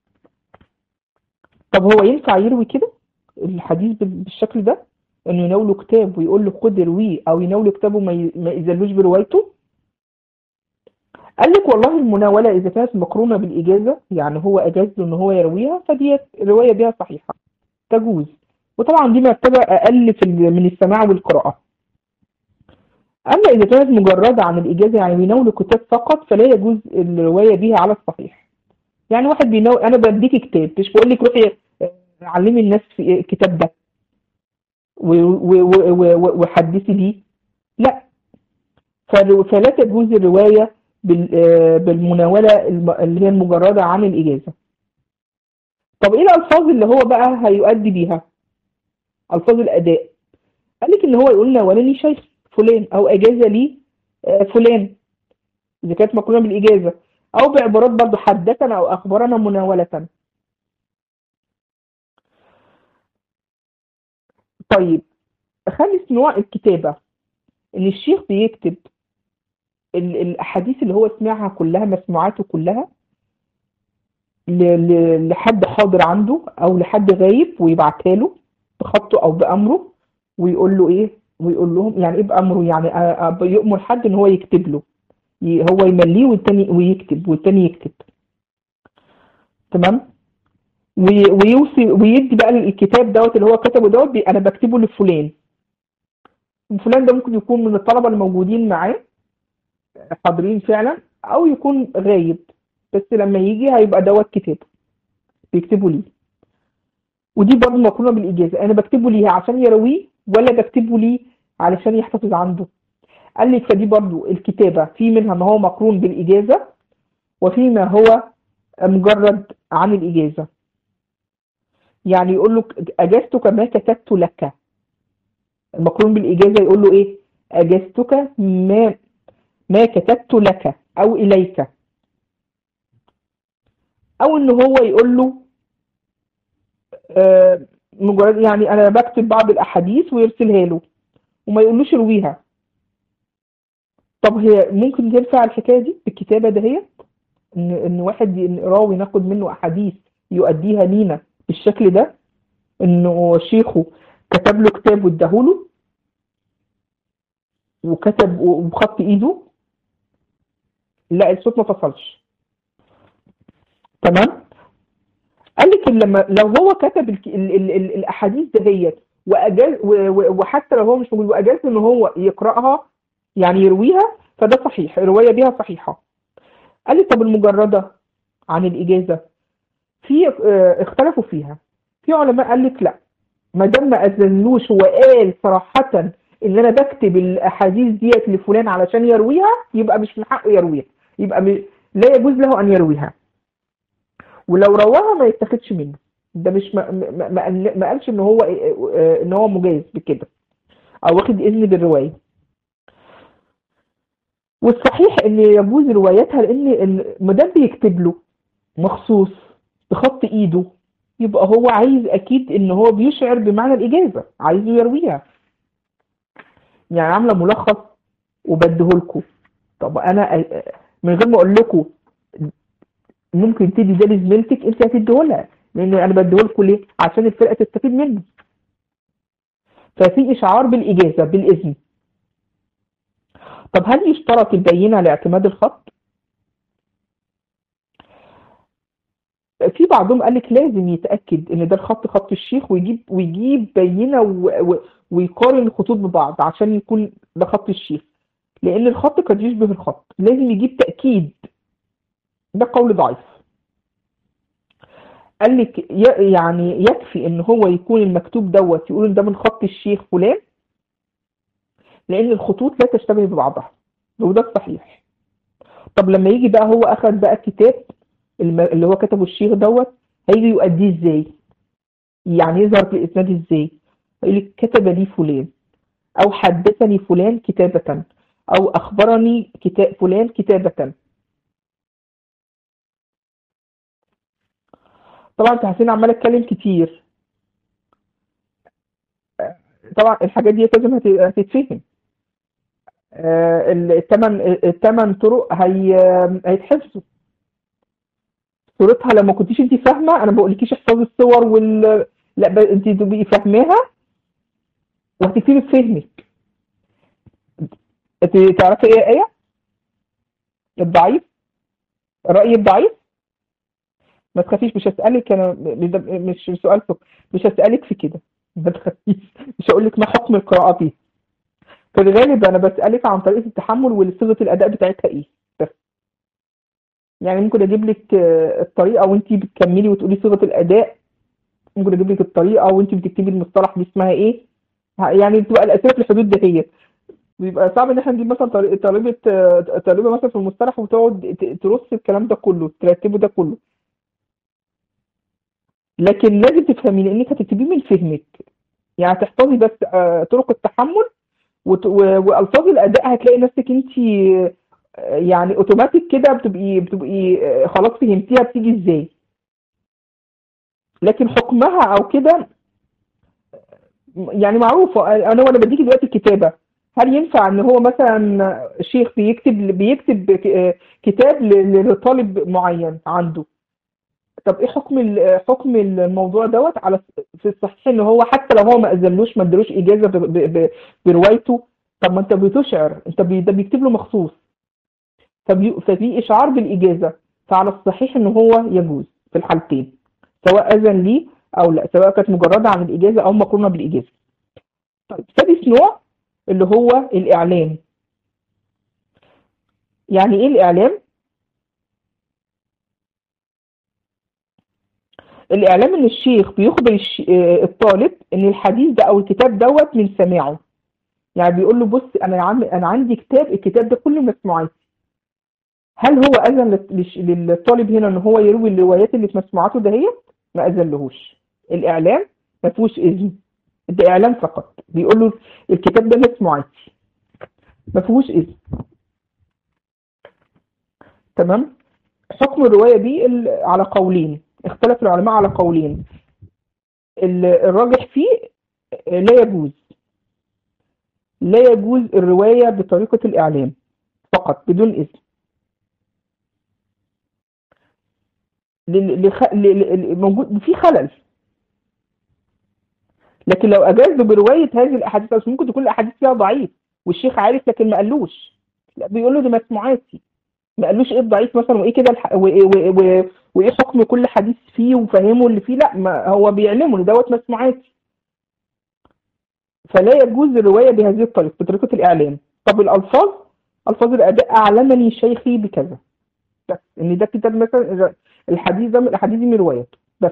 طب هو ينفع يروي كده الحديث بال- بالشكل ده انه يناوله كتاب ويقول له خد ارويه او يناوله كتاب وما ي- ما يذلوش بروايته قال لك والله المناوله اذا كانت مقرونه بالاجازه يعني هو اجاز له ان هو يرويها فدي الروايه بها صحيحه تجوز وطبعا دي مرتبه اقل في ال- من السماع والقراءه اما اذا كانت مجرده عن الاجازه يعني بيناول كتاب فقط فلا يجوز الروايه بها على الصحيح يعني واحد بيناول انا بديك كتاب مش بقول لك روحي آه، علمي الناس في الكتاب ده و- و- و- و- وحدثي بيه لا فال- فلا تجوز الروايه بال- آه، بالمناوله الم- اللي هي المجرده عن الاجازه طب ايه الالفاظ اللي هو بقى هيؤدي بيها الفاظ الاداء قال لك ان هو يقول ناولني شيخ فلان او اجازه لي آه، فلان اذا كانت مقرونه بالاجازه او بعبارات برضو حدثنا او اخبرنا مناوله طيب خامس نوع الكتابه ان الشيخ بيكتب ال- الاحاديث اللي هو سمعها كلها مسموعاته كلها ل- ل- لحد حاضر عنده او لحد غايب ويبعتها له بخطه او بامره ويقول له ايه ويقول لهم يعني ايه بامره يعني أ- أ- يؤمر حد ان هو يكتب له ي- هو يمليه والتاني ويكتب والتاني يكتب تمام وي- ويوصي ويدي بقى الكتاب دوت اللي هو كتبه دوت بي- انا بكتبه لفلان فلان ده ممكن يكون من الطلبه اللي موجودين معاه حاضرين فعلا او يكون غايب بس لما يجي هيبقى دوت كتابه بيكتبوا ليه ودي برضه مقرونه بالاجازه انا بكتبه ليه عشان يرويه ولا بكتبه ليه علشان يحتفظ عنده قال لك فدي برضه الكتابه في منها ما هو مقرون بالاجازه وفي ما هو مجرد عن الاجازه يعني يقول له اجازتك ما كتبت لك المقرون بالاجازه يقول له ايه اجازتك ما ما كتبت لك او اليك او ان هو يقول له آه، مجرد يعني انا بكتب بعض الاحاديث ويرسلها له وما يقولوش ارويها طب هي ممكن تنفع الحكايه دي بالكتابه دهيت ان ان واحد ي- راوي ناخد منه احاديث يؤديها لينا بالشكل ده انه شيخه كتب له كتاب واداهوله وكتب وبخط ايده لا الصوت ما فصلش تمام قال لك إن لما لو هو كتب ال ال ال ال الاحاديث دهيت واجاز و- و- وحتى لو هو مش موجود واجاز ان هو يقراها يعني يرويها فده صحيح الروايه بها صحيحه قال لي طب المجرده عن الاجازه في آه، اختلفوا فيها في علماء قال لك لا ما دام ما اذنلوش هو قال صراحه ان انا بكتب الاحاديث ديت لفلان علشان يرويها يبقى مش من حقه يرويها يبقى م... لا يجوز له ان يرويها ولو رواها ما يتاخدش منه ده مش ما, ما, ما, ما قالش ان هو آه، ان هو مجاز بكده او واخد اذن بالروايه والصحيح ان يجوز روايتها لان إن ما دام بيكتب له مخصوص بخط ايده يبقى هو عايز اكيد ان هو بيشعر بمعنى الاجازه عايزه يرويها يعني عامله ملخص وبديهولكوا طب انا أ- من غير ما اقول لكم ممكن تدي ده لزميلتك انت هتديهولها لان انا بديهولكوا ليه عشان الفرقه تستفيد منه ففي اشعار بالاجازه بالاذن طب هل يشترط البينه لاعتماد الخط في بعضهم قال لك لازم يتاكد ان ده الخط خط الشيخ ويجيب ويجيب بينه و... و... ويقارن الخطوط ببعض عشان يكون ده خط الشيخ لان الخط قد يشبه الخط لازم يجيب تاكيد ده قول ضعيف قال لك ي- يعني يكفي ان هو يكون المكتوب دوت يقول إن ده من خط الشيخ فلان لان الخطوط لا تشتبه ببعضها وده الصحيح طب لما يجي بقى هو اخذ بقى كتاب الم- اللي هو كتبه الشيخ دوت هيجي يؤديه ازاي يعني يظهر في الاسناد ازاي يقول لك كتب لي فلان او حدثني فلان كتابة او اخبرني كتاب فلان كتابة طبعا انت حسين عمال اتكلم كتير طبعا الحاجات دي لازم هت- هتتفهم آه، الثمان الثمان طرق هي هيتحفظوا صورتها لما كنتيش انت فاهمه انا ما بقولكيش احفظي الصور وال لا ب... انت تبقي فاهماها وهتكتبي بفهمك انت تعرفي ايه ايه الضعيف الرأي الضعيف ما تخافيش مش هسألك انا م- مش سؤال فقه مش هسألك في كده ما تخافيش مش هقول لك ما حكم القراءة فيه في الغالب انا بسألك عن طريقة التحمل وصيغة الاداء بتاعتها ايه بس يعني ممكن اجيب لك آه، الطريقة وانت بتكملي وتقولي صيغة الاداء ممكن اجيب لك الطريقة وانت بتكتبي المصطلح دي اسمها ايه ه- يعني بتبقى الاسئلة في الحدود دهيت بيبقى صعب ان احنا نجيب مثلا طريقة- طالبة آه، طالبة مثلا في المصطلح وتقعد ت- ترص الكلام ده كله ترتبه ده كله لكن لازم تفهمي لانك هتكتبيه من فهمك يعني تحفظي بس آه، طرق التحمل وت- و- والفاظ الاداء هتلاقي نفسك انت يعني اوتوماتيك كده بتبقي بتبقي آه، خلاص فهمتيها بتيجي ازاي لكن حكمها او كده يعني معروفه انا وانا بديكي دلوقتي الكتابه هل ينفع ان هو مثلا شيخ بيكتب بيكتب ك- كتاب ل- لطالب معين عنده طب ايه حكم ال- حكم الموضوع دوت على في الصحيح ان هو حتى لو هو ما اذنلوش ما ادالوش اجازه ب- ب- ب- بروايته طب ما انت بتشعر انت بي ده بيكتب له مخصوص فبي- ففي إشعار بالإجازة فعلى الصحيح إن هو يجوز في الحالتين سواء أذن لي أو لا سواء كانت مجردة عن الإجازة أو مقرونة بالإجازة طيب سادس نوع اللي هو الإعلام يعني إيه الإعلام؟ الإعلام إن الشيخ بيخبر الش... آه، الطالب إن الحديث ده أو الكتاب دوت من سماعه يعني بيقول له بص أنا عم... أنا عندي كتاب الكتاب ده كله مسموعاتي هل هو أذن لل- للش- للطالب هنا إن هو يروي الروايات اللي في مسموعاته دهيت؟ ما أذنلهوش الإعلام ما فيهوش إذن ده إعلام فقط بيقول له الكتاب ده مسموعاتي ما فيهوش إذن تمام حكم الرواية دي ال- على قولين اختلف العلماء على قولين ال- الراجح فيه لا يجوز لا يجوز الرواية بطريقة الإعلام فقط بدون إذن لل- لخ- ل- ل- موجود في خلل لكن لو أجاز برواية هذه الأحاديث بس ممكن تكون الأحاديث فيها ضعيف والشيخ عارف لكن ما قالوش لا بيقول له دي مسموعاتي ما قالوش ايه الضعيف مثلا وايه كده الح... وايه و... و... وايه حكم كل حديث فيه وفهمه اللي فيه لا ما هو بيعلمه ان دوت مسموعاتي فلا يجوز الروايه بهذه الطريقه بطريقه الاعلام طب الالفاظ الفاظ الاداء اعلمني شيخي بكذا بس ان ده كتاب مثلا الحديث ده من الاحاديث دي من روايته بس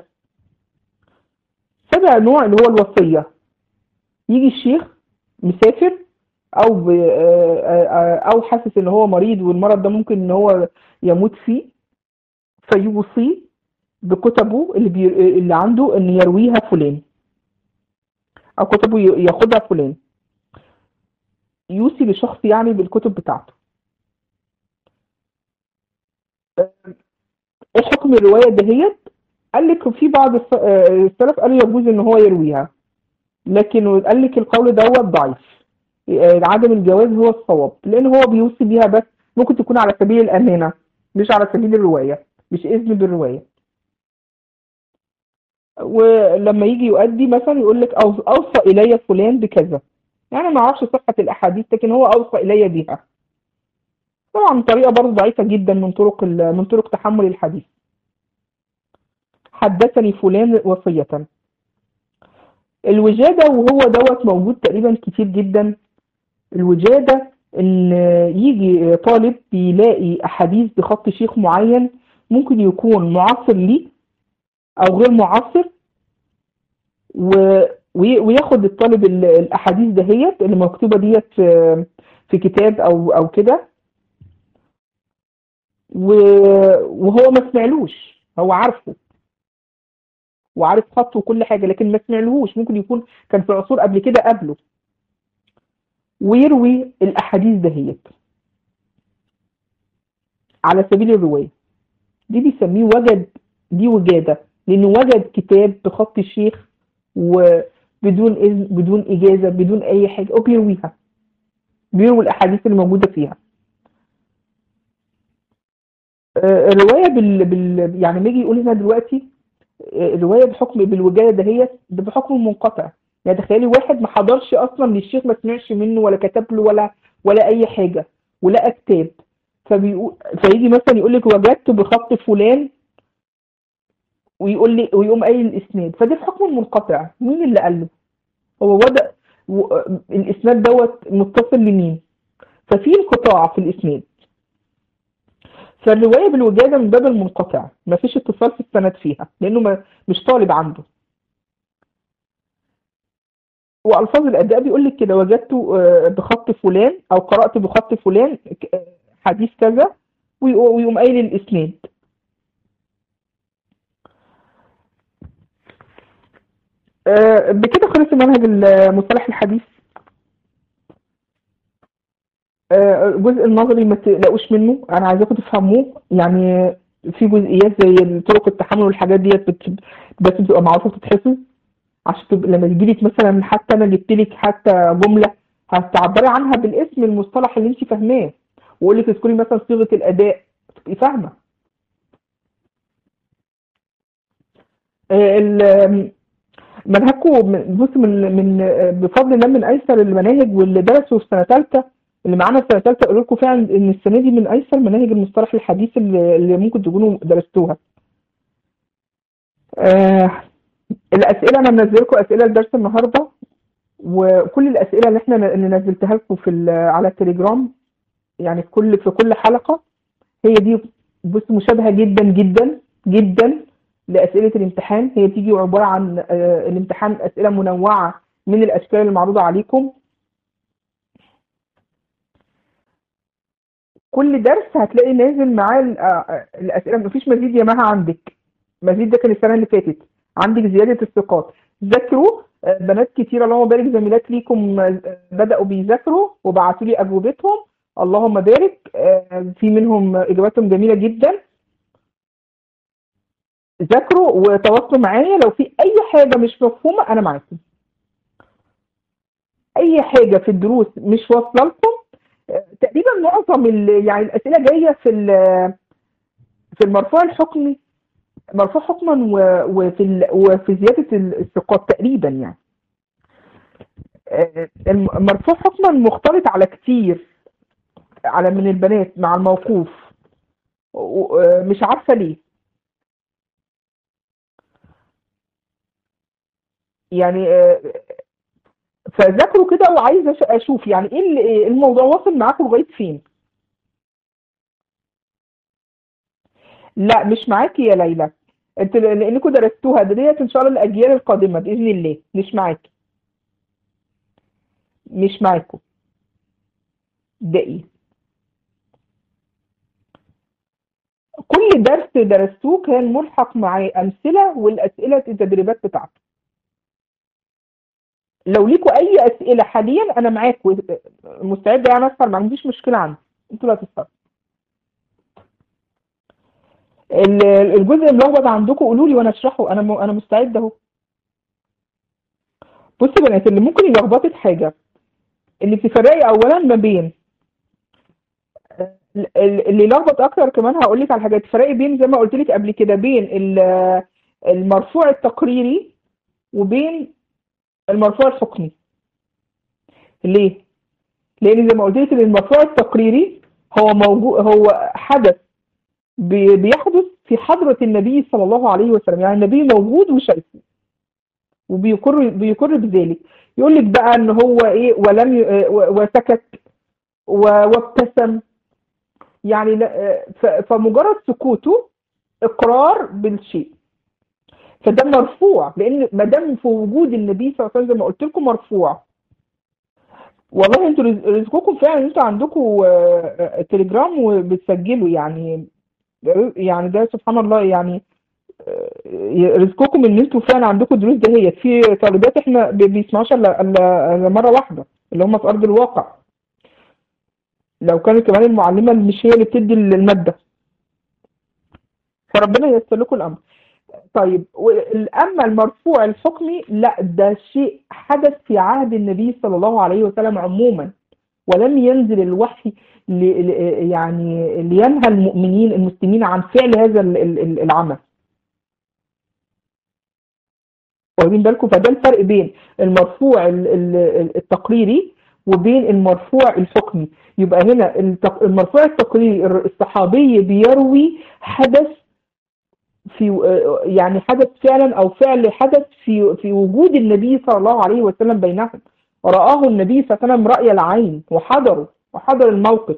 سابع نوع اللي هو الوصيه يجي الشيخ مسافر او ب... آه، آه، او حاسس ان هو مريض والمرض ده ممكن ان هو يموت فيه فيوصي بكتبه اللي بي... اللي عنده ان يرويها فلان او كتبه ي- ياخدها فلان يوصي لشخص يعني بالكتب بتاعته آه، ايه حكم الروايه دهيت قال لك في بعض الس- آه، السلف قالوا يجوز ان هو يرويها لكن قال لك القول دوت ضعيف آه، عدم الجواز هو الصواب لان هو بيوصي بيها بس ممكن تكون على سبيل الامانه مش على سبيل الروايه مش اذن بالروايه ولما يجي يؤدي مثلا يقول لك أوص- اوصى الي فلان بكذا يعني ما اعرفش صحه الاحاديث لكن هو اوصى الي بها طبعا طريقه برضه ضعيفه جدا من طرق ال- من طرق تحمل الحديث حدثني فلان وصيه الوجاده وهو دوت موجود تقريبا كتير جدا الوجاده ان يجي طالب بيلاقي احاديث بخط شيخ معين ممكن يكون معاصر ليه او غير معاصر و... وي- وياخد الطالب ال- الاحاديث دهيت اللي مكتوبه ديت في في كتاب او او كده و- وهو ما سمعلوش هو عارفه وعارف خطه وكل حاجه لكن ما سمعلهوش ممكن يكون كان في عصور قبل كده قبله ويروي الاحاديث دهيت على سبيل الروايه دي بيسميه وجد دي وجاده لانه وجد كتاب بخط الشيخ وبدون اذن بدون اجازه بدون اي حاجه وبيرويها بيروي الاحاديث اللي موجوده فيها آه، الروايه بال... بال... يعني لما يجي يقول هنا دلوقتي آه، الروايه بحكم بالوجايه دهيت ده بحكم منقطع يعني تخيلي واحد ما حضرش اصلا للشيخ ما سمعش منه ولا كتب له ولا ولا اي حاجه ولقى كتاب فبيقول فيجي مثلا يقول لك وجدت بخط فلان ويقول لي ويقوم قايل الاسناد فده في حكم منقطع مين اللي قال له هو وضع و... الاسناد دوت متصل لمين ففي انقطاع في الاسناد فالروايه بالوجاده من باب المنقطع ما فيش اتصال في السند فيها لانه ما مش طالب عنده والفاظ الاداء بيقول لك كده وجدت آه، بخط فلان او قرات بخط فلان ك- آه، حديث كذا ويقو- ويقوم قايل الاسناد آه، بكده خلص منهج المصطلح الحديث آه، الجزء النظري ما تقلقوش منه انا عايزاكم تفهموه يعني في جزئيات زي طرق التحمل والحاجات ديت بت- بس بتبقى معروفه بتتحفظ عشان تبقى لما يجي لك مثلا حتى انا جبت لك حتى جمله هتعبري عنها بالاسم المصطلح اللي انت فاهماه واقول لك اذكري مثلا صيغه الاداء تبقي فاهمه آه، ال- منهجكم من- بص من من آه، بفضل الله من ايسر المناهج واللي درسوا في سنه ثالثه اللي معانا في سنه ثالثه اقول لكم فعلا ان السنه دي من ايسر مناهج المصطلح الحديث اللي, اللي ممكن تكونوا درستوها آه الاسئله انا منزل لكم اسئله لدرس النهارده وكل الاسئله اللي احنا اللي نزلتها لكم في على التليجرام يعني في كل في كل حلقه هي دي بص مشابهه جدا جدا جدا لاسئله الامتحان هي بتيجي عباره عن آه الامتحان اسئله منوعه من الاشكال المعروضه عليكم كل درس هتلاقي نازل معاه الاسئله مفيش مزيد يا مها عندك مزيد ده كان السنه اللي فاتت عندك زياده الثقات ذاكروا بنات كتير اللهم بارك زميلات ليكم بداوا بيذاكروا وبعتوا لي اجوبتهم اللهم بارك في منهم اجاباتهم جميله جدا ذاكروا وتواصلوا معايا لو في اي حاجه مش مفهومه انا معاكم اي حاجه في الدروس مش واصله لكم تقريبا معظم يعني الاسئله جايه في في المرفوع الحكمي مرفوع حكما وفي وفي زياده الثقات تقريبا يعني المرفوع حكما مختلط على كتير على من البنات مع الموقوف مش عارفه ليه يعني فذاكروا كده وعايزه اشوف يعني ايه الموضوع واصل معاكم لغايه فين لا مش معاكي يا ليلى انت لانكم درستوها ديت ان شاء الله الاجيال القادمه باذن الله مش معاكي مش معاكم ده ايه كل درس درستوه كان ملحق مع امثله والاسئله التدريبات بتاعته لو ليكوا اي اسئله حاليا انا معاكم مستعده يعني اسهر ما عنديش مشكله عندي انتوا اللي هتسهروا الجزء الملخبط عندكم قولوا لي وانا اشرحه انا انا مستعد اهو بصي يا بنات اللي ممكن يلخبطك حاجه اللي بتفرقي اولا ما بين اللي يلخبط اكتر كمان هقول لك على حاجات تفرقي بين زي ما قلت لك قبل كده بين المرفوع التقريري وبين المرفوع الحكمي ليه لان زي ما قلت لك المرفوع التقريري هو موجود هو حدث بيحدث في حضرة النبي صلى الله عليه وسلم يعني النبي موجود وشايفه وبيقر بيقر بذلك يقول لك بقى ان هو ايه ولم ي... وسكت وابتسم يعني فمجرد سكوته اقرار بالشيء فده مرفوع لان ما دام في وجود النبي صلى الله عليه وسلم زي ما قلت لكم مرفوع والله انتوا رزقكم فعلا انتوا عندكم تليجرام وبتسجلوا يعني يعني ده سبحان الله يعني رزقكم ان انتوا فعلا عندكم دروس دهيت في طالبات احنا بيسمعوش الا مره واحده اللي هم في ارض الواقع لو كانت كمان المعلمه مش هي اللي بتدي الماده فربنا ييسر لكم الامر طيب اما المرفوع الحكمي لا ده شيء حدث في عهد النبي صلى الله عليه وسلم عموما ولم ينزل الوحي يعني لينهى المؤمنين المسلمين عن فعل هذا العمل واخدين بالكم فده الفرق بين المرفوع التقريري وبين المرفوع الحكمي يبقى هنا المرفوع التقريري الصحابي بيروي حدث في يعني حدث فعلا او فعل حدث في في وجود النبي صلى الله عليه وسلم بينهم رآه النبي صلى الله عليه وسلم رأي العين وحضره وحضر الموقف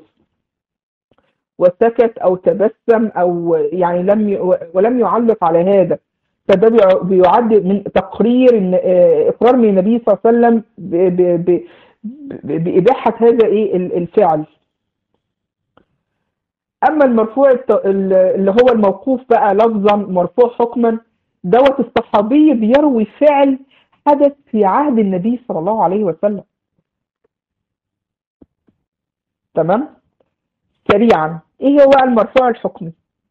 وسكت او تبسم او يعني لم ي... ولم يعلق على هذا فده بيعد من تقرير اقرار من النبي صلى الله عليه وسلم ب... ب... ب... بإباحة هذا ايه الفعل اما المرفوع اللي هو الموقوف بقى لفظا مرفوع حكما دوت الصحابي بيروي فعل حدث في عهد النبي صلى الله عليه وسلم تمام سريعا ايه هو المرفوع الحكمي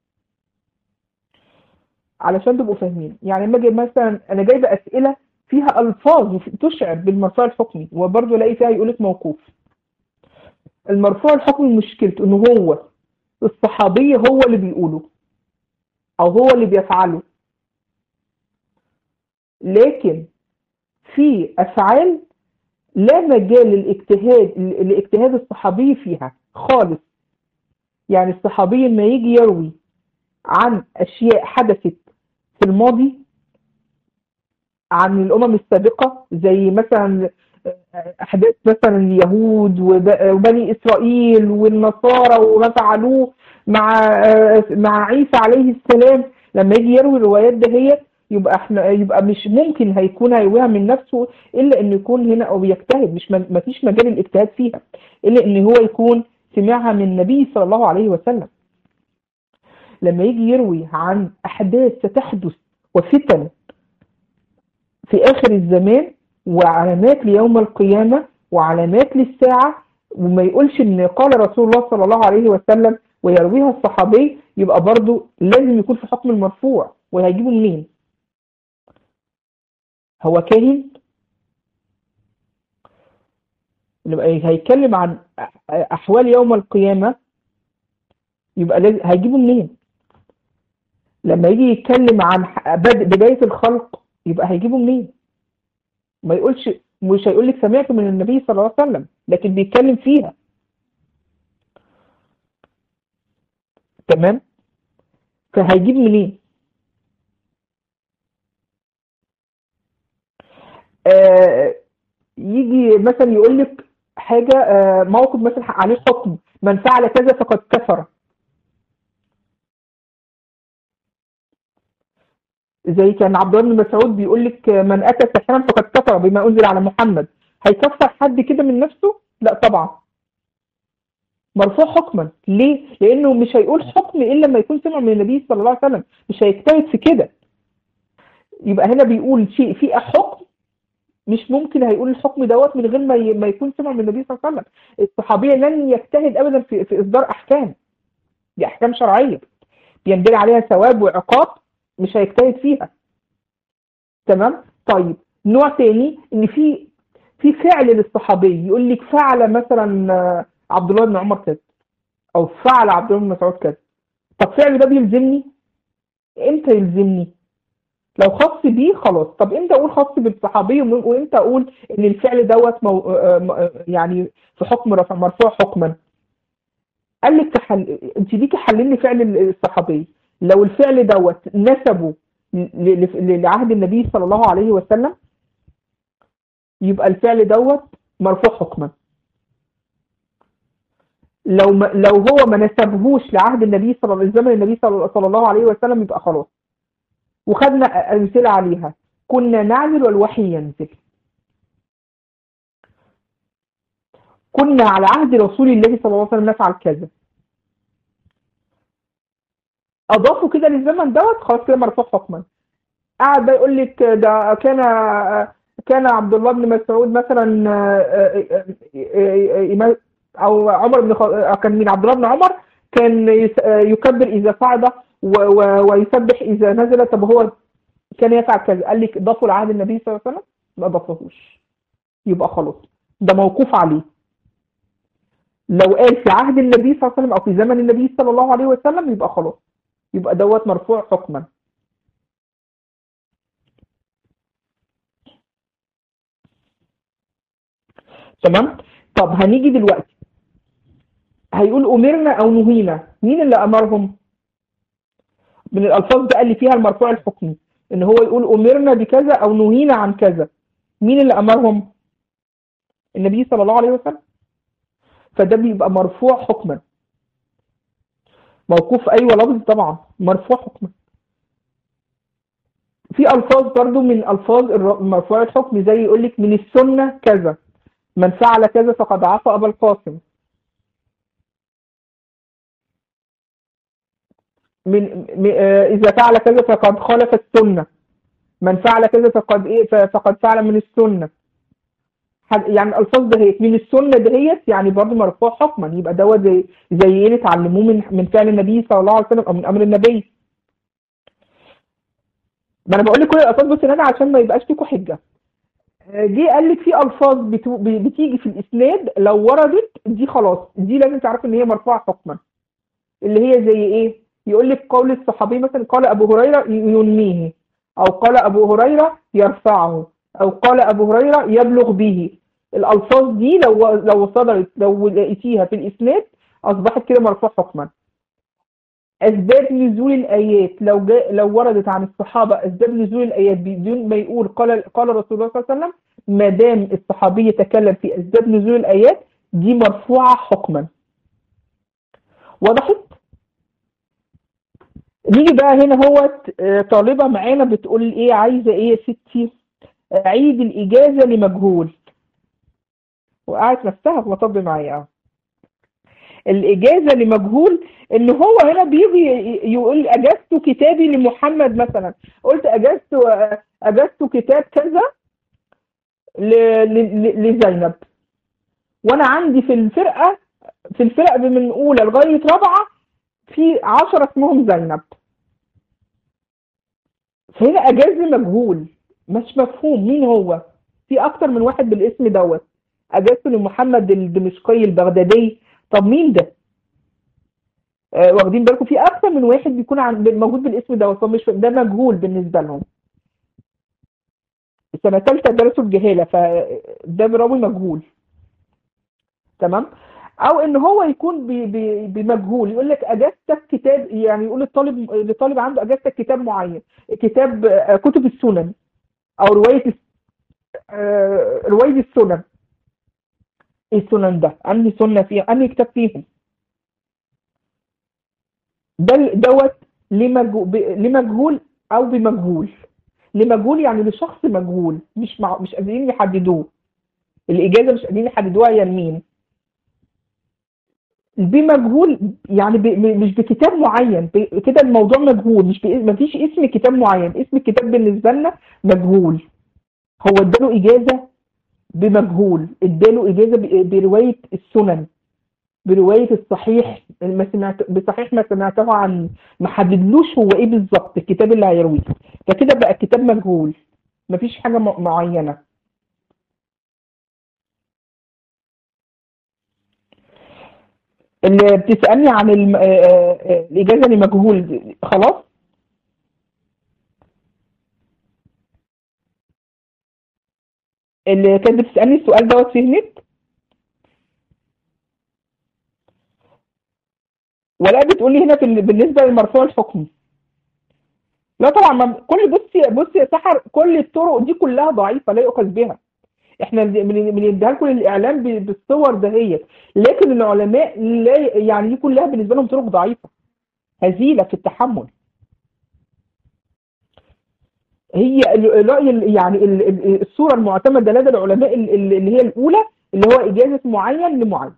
علشان تبقوا فاهمين يعني لما اجي مثلا انا جايبه اسئله فيها الفاظ تشعر بالمرفوع الحكمي وبرضه الاقي فيها يقول لك موقوف المرفوع الحكمي مشكلته ان هو الصحابي هو اللي بيقوله او هو اللي بيفعله لكن في افعال لا مجال للاجتهاد لاجتهاد الصحابي فيها خالص يعني الصحابي لما يجي يروي عن اشياء حدثت في الماضي عن الامم السابقه زي مثلا احداث مثلا اليهود وبني اسرائيل والنصارى وما فعلوه مع مع عيسى عليه السلام لما يجي يروي الروايات دهيت يبقى احنا يبقى مش ممكن هيكون هيرويها من نفسه الا ان يكون هنا او بيجتهد مش ما فيش مجال الاجتهاد فيها الا ان هو يكون سمعها من النبي صلى الله عليه وسلم لما يجي يروي عن احداث ستحدث وفتن في اخر الزمان وعلامات ليوم القيامه وعلامات للساعه وما يقولش ان قال رسول الله صلى الله عليه وسلم ويرويها الصحابي يبقى برضو لازم يكون في حكم المرفوع وهيجيبه منين هو كاهن هيتكلم عن احوال يوم القيامه يبقى لازم هيجيبه منين لما يجي يتكلم عن بدايه الخلق يبقى هيجيبه منين ما يقولش مش هيقول لك سمعت من النبي صلى الله عليه وسلم لكن بيتكلم فيها تمام فهيجيب منين آه يجي مثلا يقول لك حاجه آه موقف مثلا عليه حكم من فعل كذا فقد كفر زي كان عبد الله بن مسعود بيقول لك من اتى ساحرا فقد كفر بما انزل على محمد هيكفر حد كده من نفسه لا طبعا مرفوع حكما ليه لانه مش هيقول حكم الا لما يكون سمع من النبي صلى الله عليه وسلم مش هيجتهد في كده يبقى هنا بيقول شيء في حكم مش ممكن هيقول الحكم دوت من غير ما ما يكون سمع من النبي صلى الله عليه وسلم الصحابيه لن يجتهد ابدا في, في اصدار احكام دي احكام شرعيه بينبني عليها ثواب وعقاب مش هيجتهد فيها تمام طيب نوع تاني ان في في فعل للصحابي يقول لك فعل مثلا عبد الله بن عمر كذا او فعل عبد الله بن مسعود كذا طب فعل ده بيلزمني امتى يلزمني لو خاص بيه خلاص طب امتى اقول خاص بالصحابي وامتى اقول ان الفعل دوت مو... يعني في حكم رفع مرفوع حكما قال لك تحل... انت ليكي حلل لي فعل الصحابي لو الفعل دوت نسبه لعهد النبي صلى الله عليه وسلم يبقى الفعل دوت مرفوع حكما لو ما لو هو ما نسبهوش لعهد النبي صلى الله عليه وسلم النبي صلى الله عليه وسلم يبقى خلاص وخدنا امثله عليها كنا نعمل والوحي ينزل كنا على عهد رسول الله صلى الله عليه وسلم نفعل كذا اضافوا كده للزمن دوت خلاص كده مرفوع حكما قعد بقى يقول لك ده كان كان عبد الله بن مسعود مثلا او عمر بن كان من عبد الله بن عمر كان يكبر اذا صعد ويسبح اذا نزل طب هو كان يفعل كذا قال لك ضافوا لعهد النبي صلى الله عليه وسلم ما ضافوهوش يبقى خلاص ده موقوف عليه لو قال في عهد النبي صلى الله عليه وسلم او في زمن النبي صلى الله عليه وسلم يبقى خلاص يبقى دوت مرفوع حكما تمام طب هنيجي دلوقتي هيقول امرنا او نهينا مين اللي امرهم من الالفاظ بقى اللي فيها المرفوع الحكمي ان هو يقول امرنا بكذا او نهينا عن كذا مين اللي امرهم النبي صلى الله عليه وسلم فده بيبقى مرفوع حكما موقوف ايوه لفظ طبعا مرفوع حكما في الفاظ برضو من الفاظ المرفوع الحكم زي يقول لك من السنه كذا من فعل كذا فقد عصى ابا القاسم من اذا فعل كذا فقد خالف السنه من فعل كذا فقد ايه فقد فعل من السنه يعني الالفاظ دهيت من السنه دهيت يعني برضه مرفوع حكما يبقى دوت زي زي ايه اتعلموه من من فعل النبي صلى الله عليه وسلم او من امر النبي ما انا بقول لك كل الالفاظ بس هنا عشان ما يبقاش لكم حجه جه قال لك في الفاظ بتيجي في الاسناد لو وردت دي خلاص دي لازم تعرف ان هي مرفوعه حكما اللي هي زي ايه يقول لك قول الصحابي مثلا قال ابو هريره ينميه او قال ابو هريره يرفعه او قال ابو هريره يبلغ به الألفاظ دي لو لو صدرت لو لقيتيها في الإسناد أصبحت كده مرفوع حكما أسباب نزول الآيات لو جاء لو وردت عن الصحابة أسباب نزول الآيات بدون ما يقول قال قال رسول الله صلى الله عليه وسلم ما دام الصحابي يتكلم في أسباب نزول الآيات دي مرفوعة حكما وضحت؟ نيجي بقى هنا هو طالبة معانا بتقول ايه عايزة ايه يا ستي عيد الإجازة لمجهول وقعت نفسها في مطب معايا الإجازة لمجهول إن هو هنا بيجي يقول أجزت كتابي لمحمد مثلا قلت أجزت أجزت كتاب كذا لزينب وأنا عندي في الفرقة في الفرقة من أولى لغاية رابعة في عشرة اسمهم زينب فهنا أجاز مجهول مش مفهوم مين هو في أكتر من واحد بالاسم دوت أجازته لمحمد الدمشقي البغدادي طب مين ده؟ آه واخدين بالكم في أكتر من واحد بيكون عن موجود بالاسم دوت فمش ده مجهول بالنسبة لهم السنة الثالثة درسوا الجهالة فده راوي مجهول تمام؟ او ان هو يكون بمجهول يقول لك اجازتك كتاب يعني يقول للطالب للطالب عنده اجازتك كتاب معين كتاب كتب السنن او روايه روايه السنن ايه السنن ده انهي سنه فيها انهي كتاب فيهم ده دوت لمجهول او بمجهول لمجهول يعني لشخص مجهول مش مع مش قادرين يحددوه الاجازه مش قادرين يحددوها هي لمين بمجهول يعني ب... مش بكتاب معين ب... كده الموضوع مجهول مش ب... مفيش اسم كتاب معين اسم الكتاب بالنسبه لنا مجهول هو اداله اجازه بمجهول اداله اجازه ب... بروايه السنن بروايه الصحيح ما سمعت بصحيح ما سمعته عن ما حددلوش هو ايه بالظبط الكتاب اللي هيرويه فكده بقى الكتاب مجهول مفيش حاجه م... معينه اللي بتسألني عن الم... الإجازة لمجهول خلاص اللي كانت بتسألني السؤال دوت في النت ولا بتقولي هنا في بالنسبة للمرفوع الحكمي لا طبعا ما كل بصي بصي يا سحر كل الطرق دي كلها ضعيفة لا يؤخذ بها احنا بنديها لكم الاعلام بالصور دهيت لكن العلماء لا يعني دي كلها بالنسبه لهم طرق ضعيفه هزيله في التحمل هي الراي يعني الصوره المعتمده لدى العلماء اللي هي الاولى اللي هو اجازه معين لمعين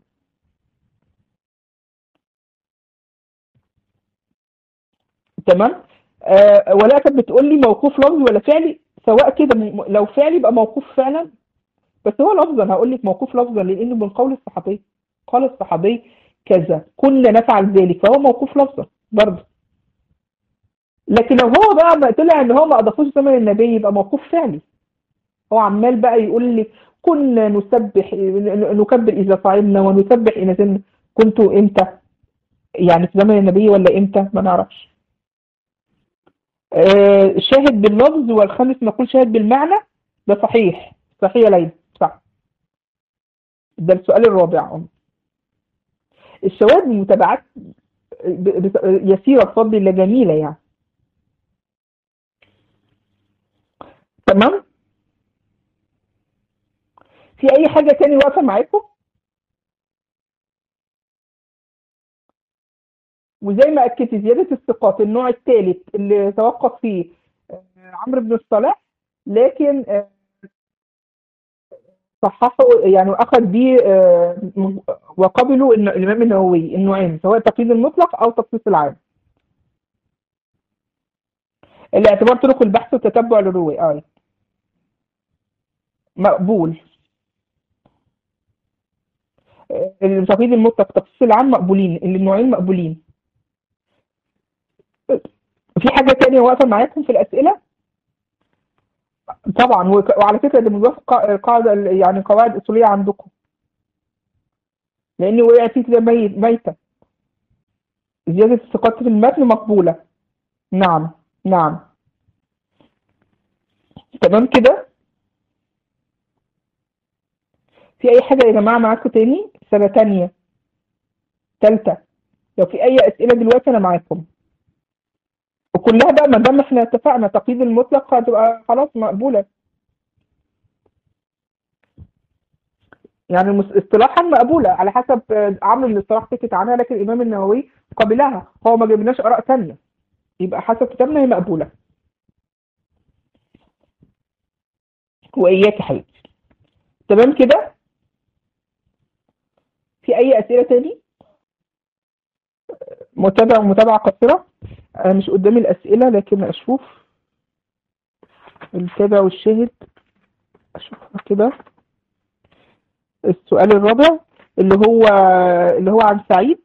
تمام آه ولا كانت بتقول لي موقوف لفظي ولا فعلي سواء كده لو فعلي يبقى موقوف فعلا بس هو لفظا هقول لك موقوف لفظا لانه من قول الصحابي قال الصحابي كذا كنا نفعل ذلك فهو موقوف لفظا برضه لكن لو هو بقى طلع ان هو ما اضافوش زمن النبي يبقى موقوف فعلي هو عمال بقى يقول لي كنا نسبح نكبر اذا صعدنا ونسبح اذا نزلنا كنتوا امتى يعني في زمن النبي ولا امتى ما نعرفش آه شاهد باللفظ والخامس نقول شاهد بالمعنى ده صحيح صحيح يا ليلى صح ده السؤال الرابع الشواهد المتابعات يسيرة بفضل الله جميلة يعني تمام في أي حاجة تاني واقفة معاكم وزي ما أكدت زيادة الثقات النوع الثالث اللي توقف فيه عمرو بن الصلاح لكن صححه يعني اخذ به وقبلوا الامام النووي النوعين سواء التقييد المطلق او تخصيص العام الاعتبار طرق البحث والتتبع للرواية اه مقبول التقييد المطلق تخصيص العام مقبولين النوعين مقبولين في حاجة تانية واقفة معاكم في الأسئلة؟ طبعا وعلى فكره ده موافق قاعده يعني قواعد اصوليه عندكم لان وقع فيه كده ميت ميته زياده الثقات في المتن مقبوله نعم نعم تمام كده في اي حاجه يا جماعه معاكم تاني سنه تانية تالتة لو في اي اسئله دلوقتي انا معاكم وكلها بقى ما دام احنا اتفقنا تقييد المطلق هتبقى خلاص مقبوله يعني المس- اصطلاحا مقبوله على حسب آه، عمرو بن الاصطلاح سكت عنها لكن الامام النووي قبلها هو ما جبناش اراء ثانيه يبقى حسب كتابنا هي مقبوله واياك يا حبيبتي تمام كده في اي اسئله تاني متابع ومتابعه قصيره أنا مش قدامي الاسئله لكن اشوف التابع والشاهد اشوفها كده السؤال الرابع اللي هو اللي هو عن سعيد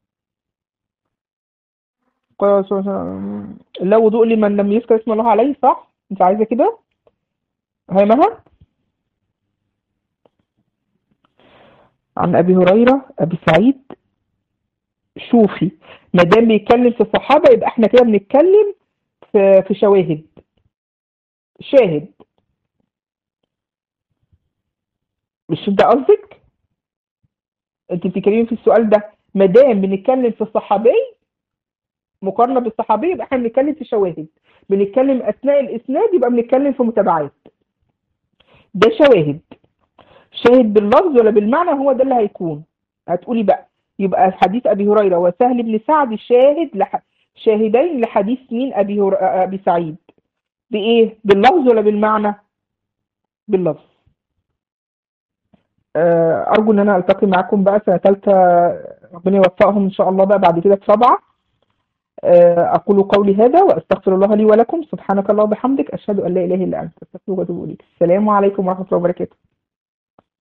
قال صلى الله عليه وسلم، لا وضوء لمن لم يذكر اسم الله عليه صح انت عايزه كده هاي مها عن ابي هريره ابي سعيد شوفي ما دام بيتكلم في الصحابه يبقى احنا كده بنتكلم في في شواهد شاهد مش انت قصدك انت بتتكلمي في السؤال ده ما دام بنتكلم في الصحابي مقارنه بالصحابي يبقى احنا بنتكلم في شواهد بنتكلم اثناء الاسناد يبقى بنتكلم في متابعات ده شواهد شاهد باللفظ ولا بالمعنى هو ده اللي هيكون هتقولي بقى يبقى حديث ابي هريره وسهل بن سعد شاهد لح... شاهدين لحديث مين ابي هر... ابي سعيد بايه باللفظ ولا بالمعنى باللفظ آه، ارجو ان انا التقي معاكم بقى سنه ثالثه ربنا يوفقهم ان شاء الله بقى بعد كده في رابعه آه، اقول قولي هذا واستغفر الله لي ولكم سبحانك اللهم وبحمدك اشهد ان لا اله الا انت استغفرك واتوب اليك السلام عليكم ورحمه الله وبركاته